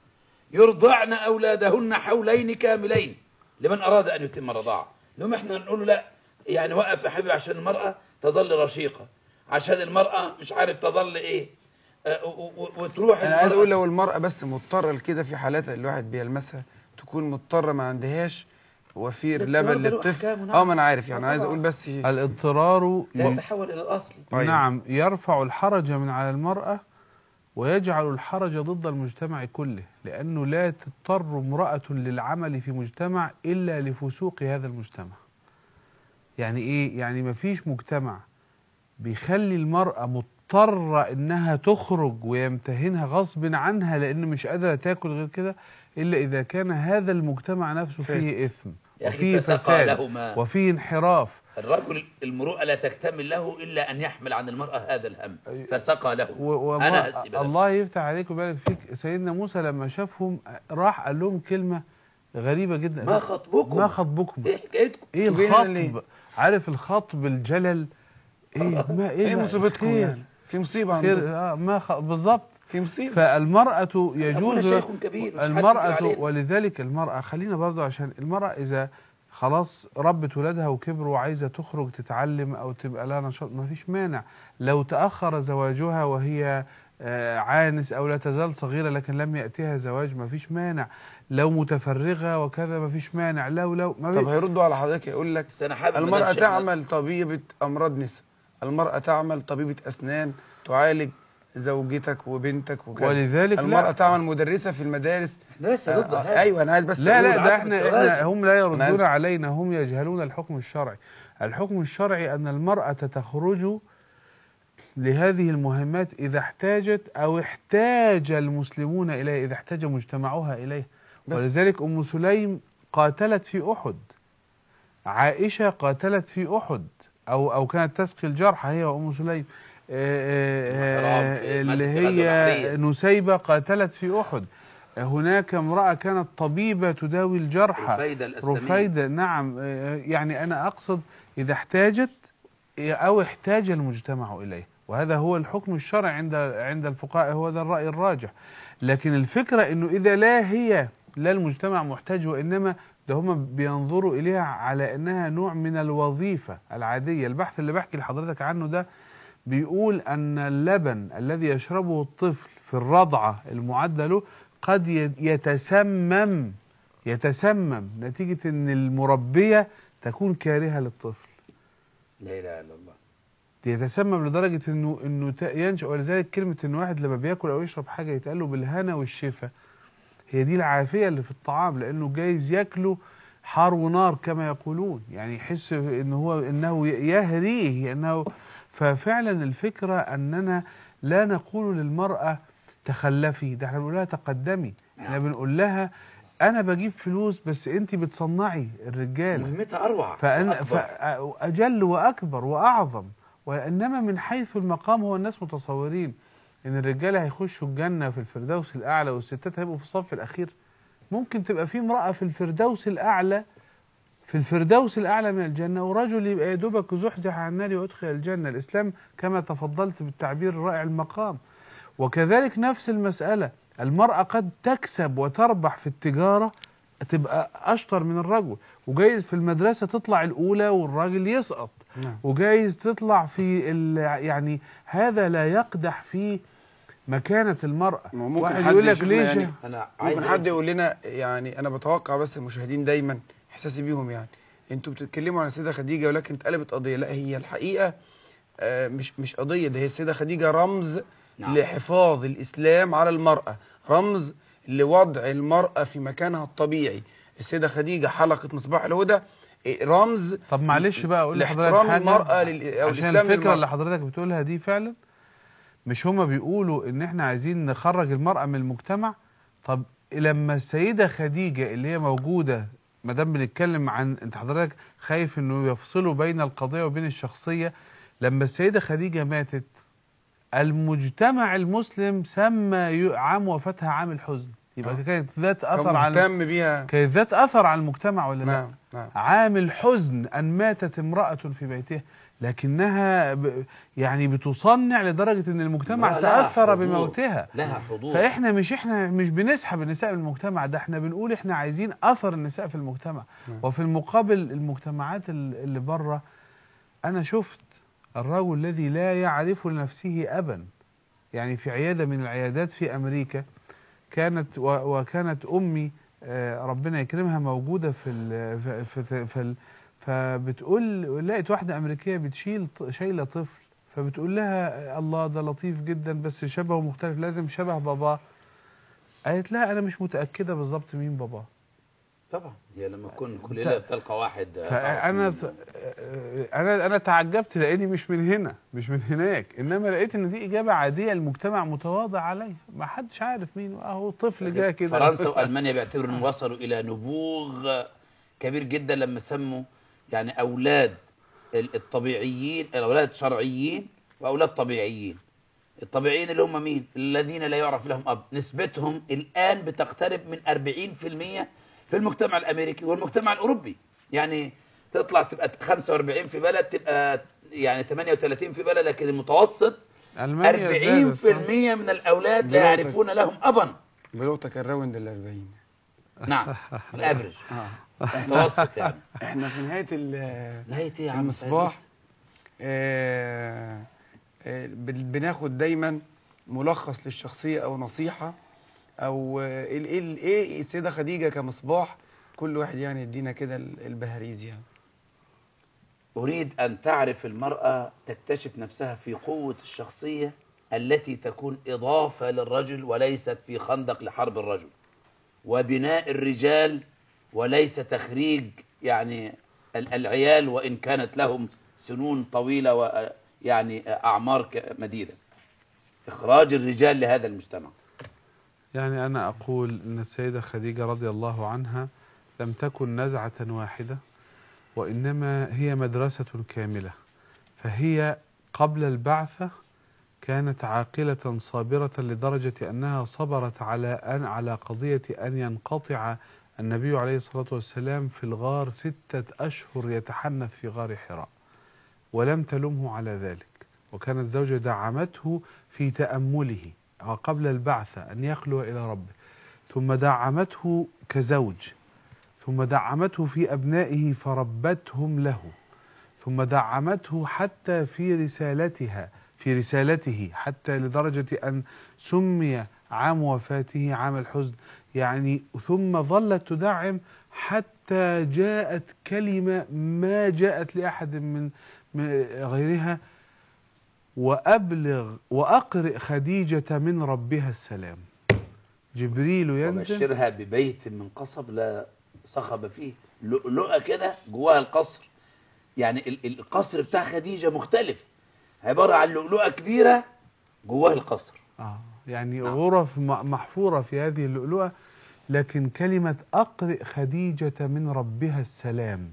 Speaker 2: يرضعن أولادهن حولين كاملين لمن أراد أن يتم الرضاعة نقوم احنا نقول له لا يعني وقف يا حبيبي عشان المرأة تظل رشيقة عشان المرأة مش عارف تظل ايه آه، و- و- وتروح
Speaker 4: انا عايز
Speaker 2: المرأة-
Speaker 4: اقول لو المرأة بس مضطرة لكده في حالات الواحد بيلمسها تكون مضطرة ما عندهاش وفير
Speaker 2: الاضطرار
Speaker 4: لبن
Speaker 2: ده له
Speaker 4: للطفل
Speaker 2: أحكامه، نعم.
Speaker 4: اه ما انا عارف يعني
Speaker 2: آه،
Speaker 4: عايز
Speaker 2: طبعاً.
Speaker 4: اقول بس
Speaker 3: الاضطرار
Speaker 2: لا
Speaker 3: ي-
Speaker 2: يتحول إلى الأصل
Speaker 4: أيوة.
Speaker 3: نعم يرفع الحرج من على المرأة ويجعل الحرج ضد المجتمع كله لأنه لا تضطر امرأة للعمل في مجتمع إلا لفسوق هذا المجتمع يعني إيه؟ يعني مفيش مجتمع بيخلي المرأة مضطرة إنها تخرج ويمتهنها غصب عنها لأن مش قادرة تاكل غير كده إلا إذا كان هذا المجتمع نفسه فيه
Speaker 4: فاسد.
Speaker 3: إثم
Speaker 2: يا أخي
Speaker 3: وفيه
Speaker 2: فسقى
Speaker 3: فساد
Speaker 2: لهما.
Speaker 3: وفيه انحراف
Speaker 2: الرجل المروءة لا تكتمل له إلا أن يحمل عن المرأة هذا الهم فسقى له
Speaker 3: و- وما
Speaker 2: أنا هسيب هذا.
Speaker 3: الله يفتح عليك ويبارك فيك سيدنا موسى لما شافهم راح قال لهم كلمة غريبة جدا
Speaker 2: ما خطبكم
Speaker 3: ما خطبكم
Speaker 2: إيه حكايتكم
Speaker 3: ايه
Speaker 4: جينا ليه؟
Speaker 3: الخطب عارف الخطب الجلل ايه ما ايه
Speaker 4: ايه
Speaker 3: ما-
Speaker 4: مصيبتكم
Speaker 3: خير
Speaker 4: يعني في مصيبة
Speaker 3: خير
Speaker 4: عندكم
Speaker 3: آه ما خ... بالظبط
Speaker 4: في مصيبة
Speaker 3: فالمرأة
Speaker 2: أبونا
Speaker 3: يجوز
Speaker 2: شيخ كبير مش حد ينكر
Speaker 3: المرأة
Speaker 2: علينا.
Speaker 3: ولذلك المرأة خلينا برضو عشان المرأة إذا خلاص ربت ولادها وكبروا وعايزة تخرج تتعلم أو تبقى لها نشاط ما فيش مانع لو تأخر زواجها وهي آه، عانس أو لا تزال صغيرة لكن لم يأتيها زواج ما فيش مانع لو متفرغة وكذا ما فيش مانع لو لو ما
Speaker 4: طب
Speaker 3: في
Speaker 4: هيردوا على حضرتك يقول لك
Speaker 2: بس أنا حابب مدام
Speaker 4: المرأة
Speaker 2: شيخنا-
Speaker 4: تعمل طبيبة أمراض نساء المرأة تعمل طبيبة أسنان تعالج زوجتك وبنتك وكذا
Speaker 3: ولذلك
Speaker 4: المرأة
Speaker 3: لا
Speaker 4: تعمل مدرسة في المدارس
Speaker 2: احنا لسه ضد
Speaker 4: آه،
Speaker 2: هذا
Speaker 4: ايوه انا عايز بس
Speaker 3: لا لا
Speaker 4: أقول
Speaker 3: ده
Speaker 2: عدم
Speaker 3: احنا,
Speaker 2: التوازن.
Speaker 3: احنا هم لا
Speaker 4: أنا
Speaker 3: يردون
Speaker 4: عايز-
Speaker 3: علينا هم يجهلون الحكم الشرعي الحكم الشرعي أن المرأة تخرج لهذه المهمات إذا احتاجت أو احتاج المسلمون إليه إذا احتاج مجتمعها إليه
Speaker 4: بس.
Speaker 3: ولذلك أم سليم قاتلت في أحد عائشة قاتلت في أحد أو أو كانت تسقي الجرحى هي وأم سليم آه، آه،
Speaker 2: الإحرام في
Speaker 3: آه، اللي
Speaker 2: مسجد غزوة
Speaker 3: هي
Speaker 2: بحرية.
Speaker 3: نسيبة قاتلت في أحد هناك امرأة كانت طبيبة تداوي الجرحى
Speaker 2: رفيدة الأسلمية
Speaker 3: رفيدة نعم آه، يعني أنا أقصد إذا احتاجت أو احتاج المجتمع إليه وهذا هو الحكم الشرعي عند عند الفقهاء هو ده الرأي الراجح لكن الفكرة إنه إذا لا هي لا المجتمع محتاج وإنما ده هم بينظروا إليها على إنها نوع من الوظيفة العادية البحث اللي بحكي لحضرتك عنه ده بيقول أن اللبن الذي يشربه الطفل في الرضعة المعدة له قد ي- يتسمم يتسمم نتيجة أن المربية تكون كارهة للطفل
Speaker 2: لا إله إلا الله
Speaker 3: يتسمم لدرجة انه انه ت- ينشأ ولذلك كلمة ان واحد لما بياكل او يشرب حاجة يتقال له بالهنا والشفا هي دي العافية اللي في الطعام لانه جايز ياكله حار ونار كما يقولون يعني يحس ان هو انه ي- يهريه انه ففعلا الفكرة اننا لا نقول للمرأة تخلفي ده احنا بنقول لها تقدمي احنا
Speaker 2: نعم.
Speaker 3: بنقول لها انا بجيب فلوس بس انت بتصنعي الرجال
Speaker 2: مهمتها أروع
Speaker 3: فأن
Speaker 2: وأكبر.
Speaker 3: فأجل وأكبر وأعظم وإنما من حيث المقام هو الناس متصورين إن الرجالة هيخشوا الجنة في الفردوس الأعلى والستات هيبقوا في الصف الأخير ممكن تبقى في امرأة في الفردوس الأعلى في الفردوس الأعلى من الجنة ورجل يبقى يا دوبك زحزح عن النار ويدخل الجنة الإسلام كما تفضلت بالتعبير الرائع المقام وكذلك نفس المسألة المرأة قد تكسب وتربح في التجارة تبقى أشطر من الرجل وجايز في المدرسة تطلع الأولى والراجل يسقط
Speaker 4: نعم.
Speaker 3: وجايز تطلع في ال- يعني هذا لا يقدح في مكانة المرأة
Speaker 4: ما هو ممكن
Speaker 3: واحد
Speaker 4: حد
Speaker 3: يقول لك
Speaker 4: يشوفنا
Speaker 3: ليش
Speaker 4: يعني
Speaker 2: أنا عايز
Speaker 4: ممكن حد
Speaker 2: أقول-
Speaker 4: يقول لنا يعني انا بتوقع بس المشاهدين دايما احساسي بيهم يعني انتوا بتتكلموا عن السيده خديجه ولكن اتقلبت قضيه لا هي الحقيقه آه، مش مش قضيه ده هي السيده خديجه رمز
Speaker 2: نعم.
Speaker 4: لحفاظ الاسلام على المراه رمز لوضع المراه في مكانها الطبيعي السيده خديجه حلقه مصباح الهدى إيه، رمز
Speaker 3: طب معلش بقى أقول لحضرتك
Speaker 4: لاحترام
Speaker 3: حاجة
Speaker 4: المرأة لل- أو
Speaker 3: عشان
Speaker 4: الإسلام
Speaker 3: الفكرة
Speaker 4: للمرأة.
Speaker 3: اللي حضرتك بتقولها دي فعلا مش هما بيقولوا إن إحنا عايزين نخرج المرأة من المجتمع طب لما السيدة خديجة اللي هي موجودة ما دام بنتكلم عن انت حضرتك خايف انه يفصلوا بين القضيه وبين الشخصيه لما السيده خديجه ماتت المجتمع المسلم سمى ي- عام وفاتها عام الحزن يبقى
Speaker 4: آه.
Speaker 3: كانت ذات
Speaker 4: كان
Speaker 3: اثر على
Speaker 4: مهتم بيها
Speaker 3: كانت ذات اثر على المجتمع ولا لا
Speaker 4: نعم نعم
Speaker 3: عامل حزن ان ماتت امراه في بيتها لكنها ب... يعني بتصنع لدرجه ان المجتمع
Speaker 2: امرأة لها
Speaker 3: تاثر
Speaker 2: حضور.
Speaker 3: بموتها
Speaker 2: لها حضور
Speaker 3: فاحنا مش احنا مش بنسحب النساء من المجتمع ده احنا بنقول احنا عايزين اثر النساء في المجتمع
Speaker 4: نعم.
Speaker 3: وفي المقابل المجتمعات ال- اللي بره انا شفت الرجل الذي لا يعرف لنفسه ابا يعني في عياده من العيادات في امريكا كانت و- وكانت امي آه، ربنا يكرمها موجوده في ال في في, في ال فبتقول لقيت واحده امريكيه بتشيل ط- شايله طفل فبتقول لها الله ده لطيف جدا بس شبهه مختلف لازم شبه باباه قالت لها انا مش متاكده بالظبط مين باباه
Speaker 2: طبعا هي لما تكون كل ليله بتلقى واحد
Speaker 3: فانا ت- انا انا تعجبت لاني مش من هنا مش من هناك انما لقيت ان دي اجابه عاديه المجتمع متواضع عليها ما حدش عارف مين اهو طفل جه كده
Speaker 2: فرنسا والمانيا بيعتبروا انهم وصلوا الى نبوغ كبير جدا لما سموا يعني اولاد ال- الطبيعيين الاولاد الشرعيين واولاد طبيعيين الطبيعيين اللي هم مين الذين لا يعرف لهم اب نسبتهم الان بتقترب من 40% في المجتمع الامريكي والمجتمع الاوروبي يعني تطلع تبقى 45 في بلد تبقى يعني 38 في بلد لكن المتوسط 40%
Speaker 3: المانيا زادت.
Speaker 2: من الاولاد لا
Speaker 4: بلغتك.
Speaker 2: يعرفون لهم ابا
Speaker 4: بلغتك الراوند ال 40
Speaker 2: نعم الافرج
Speaker 4: اه
Speaker 2: المتوسط يعني
Speaker 4: احنا في نهايه ال-
Speaker 2: نهاية ايه يا عم
Speaker 4: المصباح
Speaker 2: سيد؟
Speaker 4: آه، آه، بن- بناخد دايما ملخص للشخصيه او نصيحه او آه، ال- ال- ايه السيده خديجه كمصباح كل واحد يعني يدينا كده ال- البهاريز يعني
Speaker 2: أريد أن تعرف المرأة تكتشف نفسها في قوة الشخصية التي تكون إضافة للرجل وليست في خندق لحرب الرجل وبناء الرجال وليس تخريج يعني ال- العيال وإن كانت لهم سنون طويلة ويعني أعمار ك- مديدة إخراج الرجال لهذا المجتمع
Speaker 3: يعني أنا أقول أن السيدة خديجة رضي الله عنها لم تكن نزعة واحدة وإنما هي مدرسة كاملة فهي قبل البعثة كانت عاقلة صابرة لدرجة أنها صبرت على أن على قضية أن ينقطع النبي عليه الصلاة والسلام في الغار ستة أشهر يتحنث في غار حراء ولم تلمه على ذلك وكانت زوجة دعمته في تأمله قبل البعثة أن يخلو إلى ربه ثم دعمته كزوج ثم دعمته في أبنائه فربتهم له ثم دعمته حتى في رسالتها في رسالته حتى لدرجة أن سمي عام وفاته عام الحزن يعني ثم ظلت تدعم حتى جاءت كلمة ما جاءت لأحد من من غيرها وأبلغ وأقرئ خديجة من ربها السلام جبريل ينزل
Speaker 2: وبشرها ببيت من قصب لا صخب فيه لؤلؤة كده جواها القصر يعني ال- ال- القصر بتاع خديجة مختلف عبارة عن لؤلؤة كبيرة جواها القصر
Speaker 3: آه يعني
Speaker 2: نعم.
Speaker 3: غرف م- محفورة في هذه اللؤلؤة لكن كلمة أقرئ خديجة من ربها السلام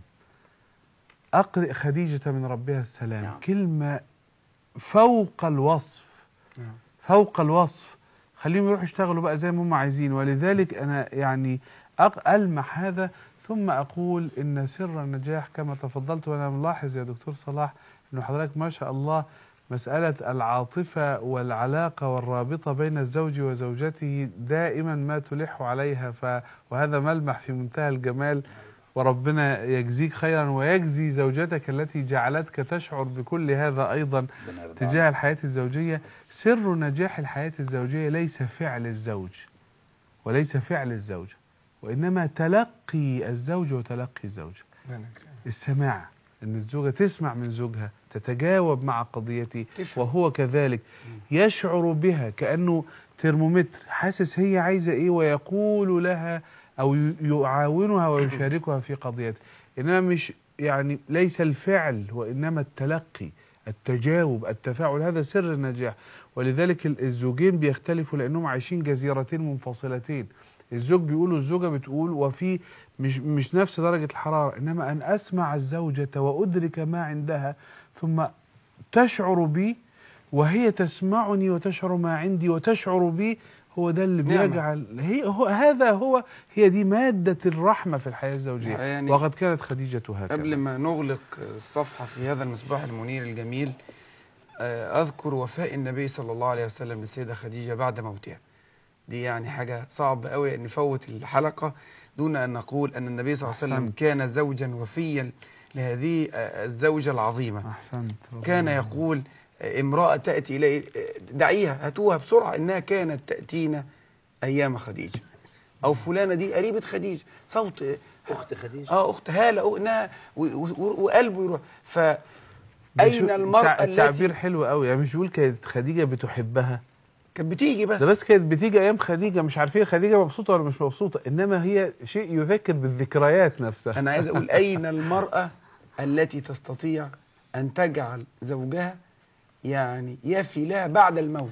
Speaker 3: أقرئ خديجة من ربها السلام
Speaker 2: نعم.
Speaker 3: كلمة فوق الوصف
Speaker 4: نعم.
Speaker 3: فوق الوصف خليهم يروحوا يشتغلوا بقى زي ما هم عايزين ولذلك أنا يعني أق- ألمح هذا ثم أقول إن سر النجاح كما تفضلت وأنا ملاحظ يا دكتور صلاح إنه حضرتك ما شاء الله مسألة العاطفة والعلاقة والرابطة بين الزوج وزوجته دائما ما تلح عليها ف وهذا ملمح في منتهى الجمال وربنا يجزيك خيرا ويجزي زوجتك التي جعلتك تشعر بكل هذا أيضا
Speaker 2: ربنا يرضى
Speaker 3: تجاه الحياة الزوجية سر نجاح الحياة الزوجية ليس فعل الزوج وليس فعل الزوجة وإنما تلقي الزوج وتلقي الزوجة السماع ان الزوجه تسمع من زوجها تتجاوب مع قضيته
Speaker 4: تفهم.
Speaker 3: وهو كذلك يشعر بها كانه ترمومتر حاسس هي عايزه ايه ويقول لها او ي- يعاونها ويشاركها في قضيته انما مش يعني ليس الفعل وانما التلقي التجاوب التفاعل هذا سر النجاح ولذلك ال- الزوجين بيختلفوا لانهم عايشين جزيرتين منفصلتين الزوج بيقول والزوجه بتقول وفي مش مش نفس درجه الحراره انما ان اسمع الزوجه وادرك ما عندها ثم تشعر بي وهي تسمعني وتشعر ما عندي وتشعر بي هو ده اللي
Speaker 4: نعمة.
Speaker 3: بيجعل هي هو هذا هو هي دي مادة الرحمة في الحياة الزوجية
Speaker 4: يعني
Speaker 3: وقد كانت خديجة هكذا
Speaker 4: قبل ما نغلق الصفحة في هذا المصباح المنير الجميل آه، أذكر وفاء النبي صلى الله عليه وسلم للسيدة خديجة بعد موتها دي يعني حاجة صعب قوي أن نفوت الحلقة دون أن نقول أن النبي صلى الله عليه وسلم
Speaker 3: أحسنت.
Speaker 4: كان زوجا وفيا لهذه آه، الزوجة العظيمة
Speaker 3: أحسنت
Speaker 4: كان يقول آه، امرأة تأتي إلي آه، دعيها هاتوها بسرعة إنها كانت تأتينا أيام خديجة أو فلانة دي قريبة خديجة صوت آه،
Speaker 2: اخت خديجه
Speaker 4: اه اخت هاله أو انها و- و- وقلبه يروح ف
Speaker 3: ده
Speaker 4: اين
Speaker 3: شو-
Speaker 4: المراه
Speaker 3: التع- التعبير
Speaker 4: التي
Speaker 3: حلو قوي يعني مش بيقول كانت خديجة بتحبها
Speaker 4: كانت بتيجي بس
Speaker 3: ده بس كانت بتيجي ايام خديجه مش عارفين خديجه مبسوطه ولا مش مبسوطه انما هي شيء يذكر بالذكريات نفسها
Speaker 4: انا عايز اقول اين المراه التي تستطيع ان تجعل زوجها يعني يفي لها بعد الموت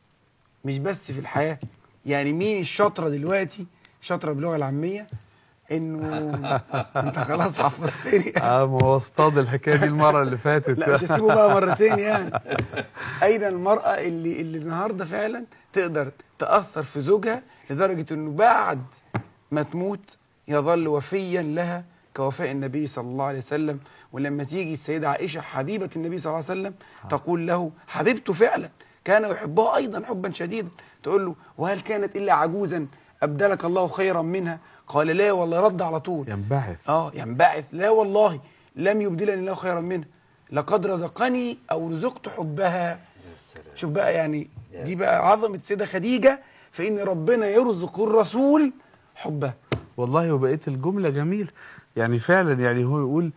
Speaker 4: مش بس في الحياه يعني مين الشاطره دلوقتي شاطره باللغه العاميه انه انت خلاص حفظتني
Speaker 3: اه ما هو اصطاد الحكايه دي المره اللي فاتت
Speaker 4: لا مش هسيبه بقى مرتين يعني اين المراه اللي اللي النهارده فعلا تقدر تاثر في زوجها لدرجه انه بعد ما تموت يظل وفيا لها كوفاء النبي صلى الله عليه وسلم ولما تيجي السيده عائشه حبيبه النبي صلى الله عليه وسلم تقول له حبيبته فعلا كان يحبها ايضا حبا شديدا تقول له وهل كانت الا عجوزا ابدلك الله خيرا منها قال لا والله رد على طول
Speaker 3: ينبعث
Speaker 4: اه ينبعث لا والله لم يبدلني الله خيرا منها لقد رزقني او رزقت حبها
Speaker 2: يا سلام
Speaker 4: شوف بقى يعني
Speaker 2: يا
Speaker 4: دي بقى عظمه السيده خديجه فان ربنا يرزق الرسول حبها
Speaker 3: والله وبقيت الجمله جميل يعني فعلا يعني هو يقول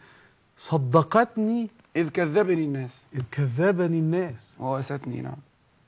Speaker 3: صدقتني
Speaker 4: اذ كذبني الناس
Speaker 3: إذ كذبني الناس
Speaker 4: ووستني نعم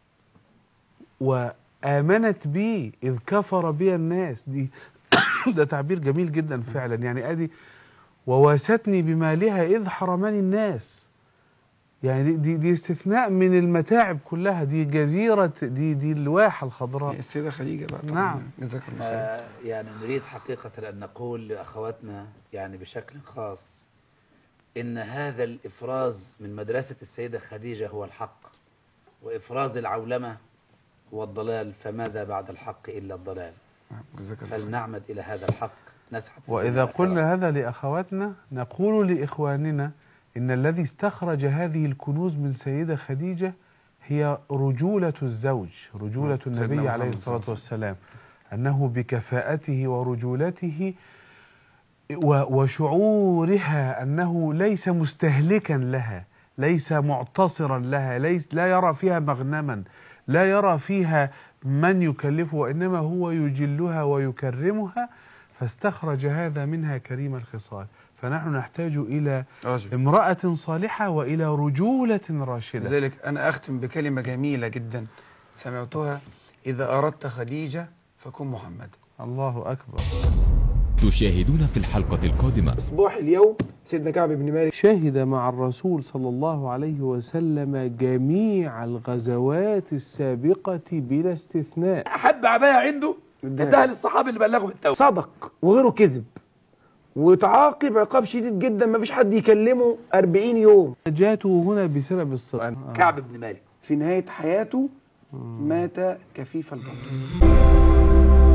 Speaker 3: وآمنت بي إذ كفر بي الناس دي ده تعبير جميل جدا فعلا يعني ادي وواستني بمالها إذ حرمني الناس يعني دي, دي, دي استثناء من المتاعب كلها دي جزيرة دي دي الواحة الخضراء
Speaker 4: السيده خديجه بقى طبعا
Speaker 3: نعم.
Speaker 4: جزاك الله خير
Speaker 2: آه، يعني نريد حقيقة أن نقول لأخواتنا يعني بشكل خاص إن هذا الإفراز من مدرسة السيدة خديجة هو الحق وإفراز العولمة هو الضلال فماذا بعد الحق إلا الضلال
Speaker 4: نعم، جزاك الله خير
Speaker 2: فلنعمد إلى هذا الحق نسحب في
Speaker 3: وإذا
Speaker 2: الدنيا والآخرة.
Speaker 3: قلنا هذا لأخواتنا نقول لإخواننا إن الذي استخرج هذه الكنوز من سيدة خديجة هي رجولة الزوج رجولة
Speaker 4: سيدنا
Speaker 3: النبي
Speaker 4: محمد
Speaker 3: عليه
Speaker 4: صلى
Speaker 3: الصلاة
Speaker 4: الله عليه
Speaker 3: والسلام أنه بكفاءته ورجولته و- وشعورها أنه ليس مستهلكا لها ليس معتصرا لها ليس لا يرى فيها مغنما لا يرى فيها من يكلفه وإنما هو يجلها ويكرمها فاستخرج هذا منها كريم الخصال فنحن نحتاج إلى
Speaker 4: رجل
Speaker 3: امرأة صالحة وإلى رجولة راشدة
Speaker 4: لذلك انا اختم بكلمه جميله جدا سمعتها اذا اردت خديجه فكن محمد
Speaker 3: الله أكبر
Speaker 5: تشاهدون في الحلقة القادمة
Speaker 4: صباح اليوم سيدنا كعب بن مالك
Speaker 3: شهد مع الرسول صلى الله عليه وسلم جميع الغزوات السابقة بلا استثناء
Speaker 6: احب عبايه عنده اداها للصحابي اللي بلغه بالتوبه
Speaker 4: صدق وغيره كذب وتعاقب عقاب شديد جدا ما فيش حد يكلمه 40 يوم
Speaker 3: نجاته هنا بسبب الصدق
Speaker 6: كعب بن مالك
Speaker 4: في نهايه حياته مات كفيف البصر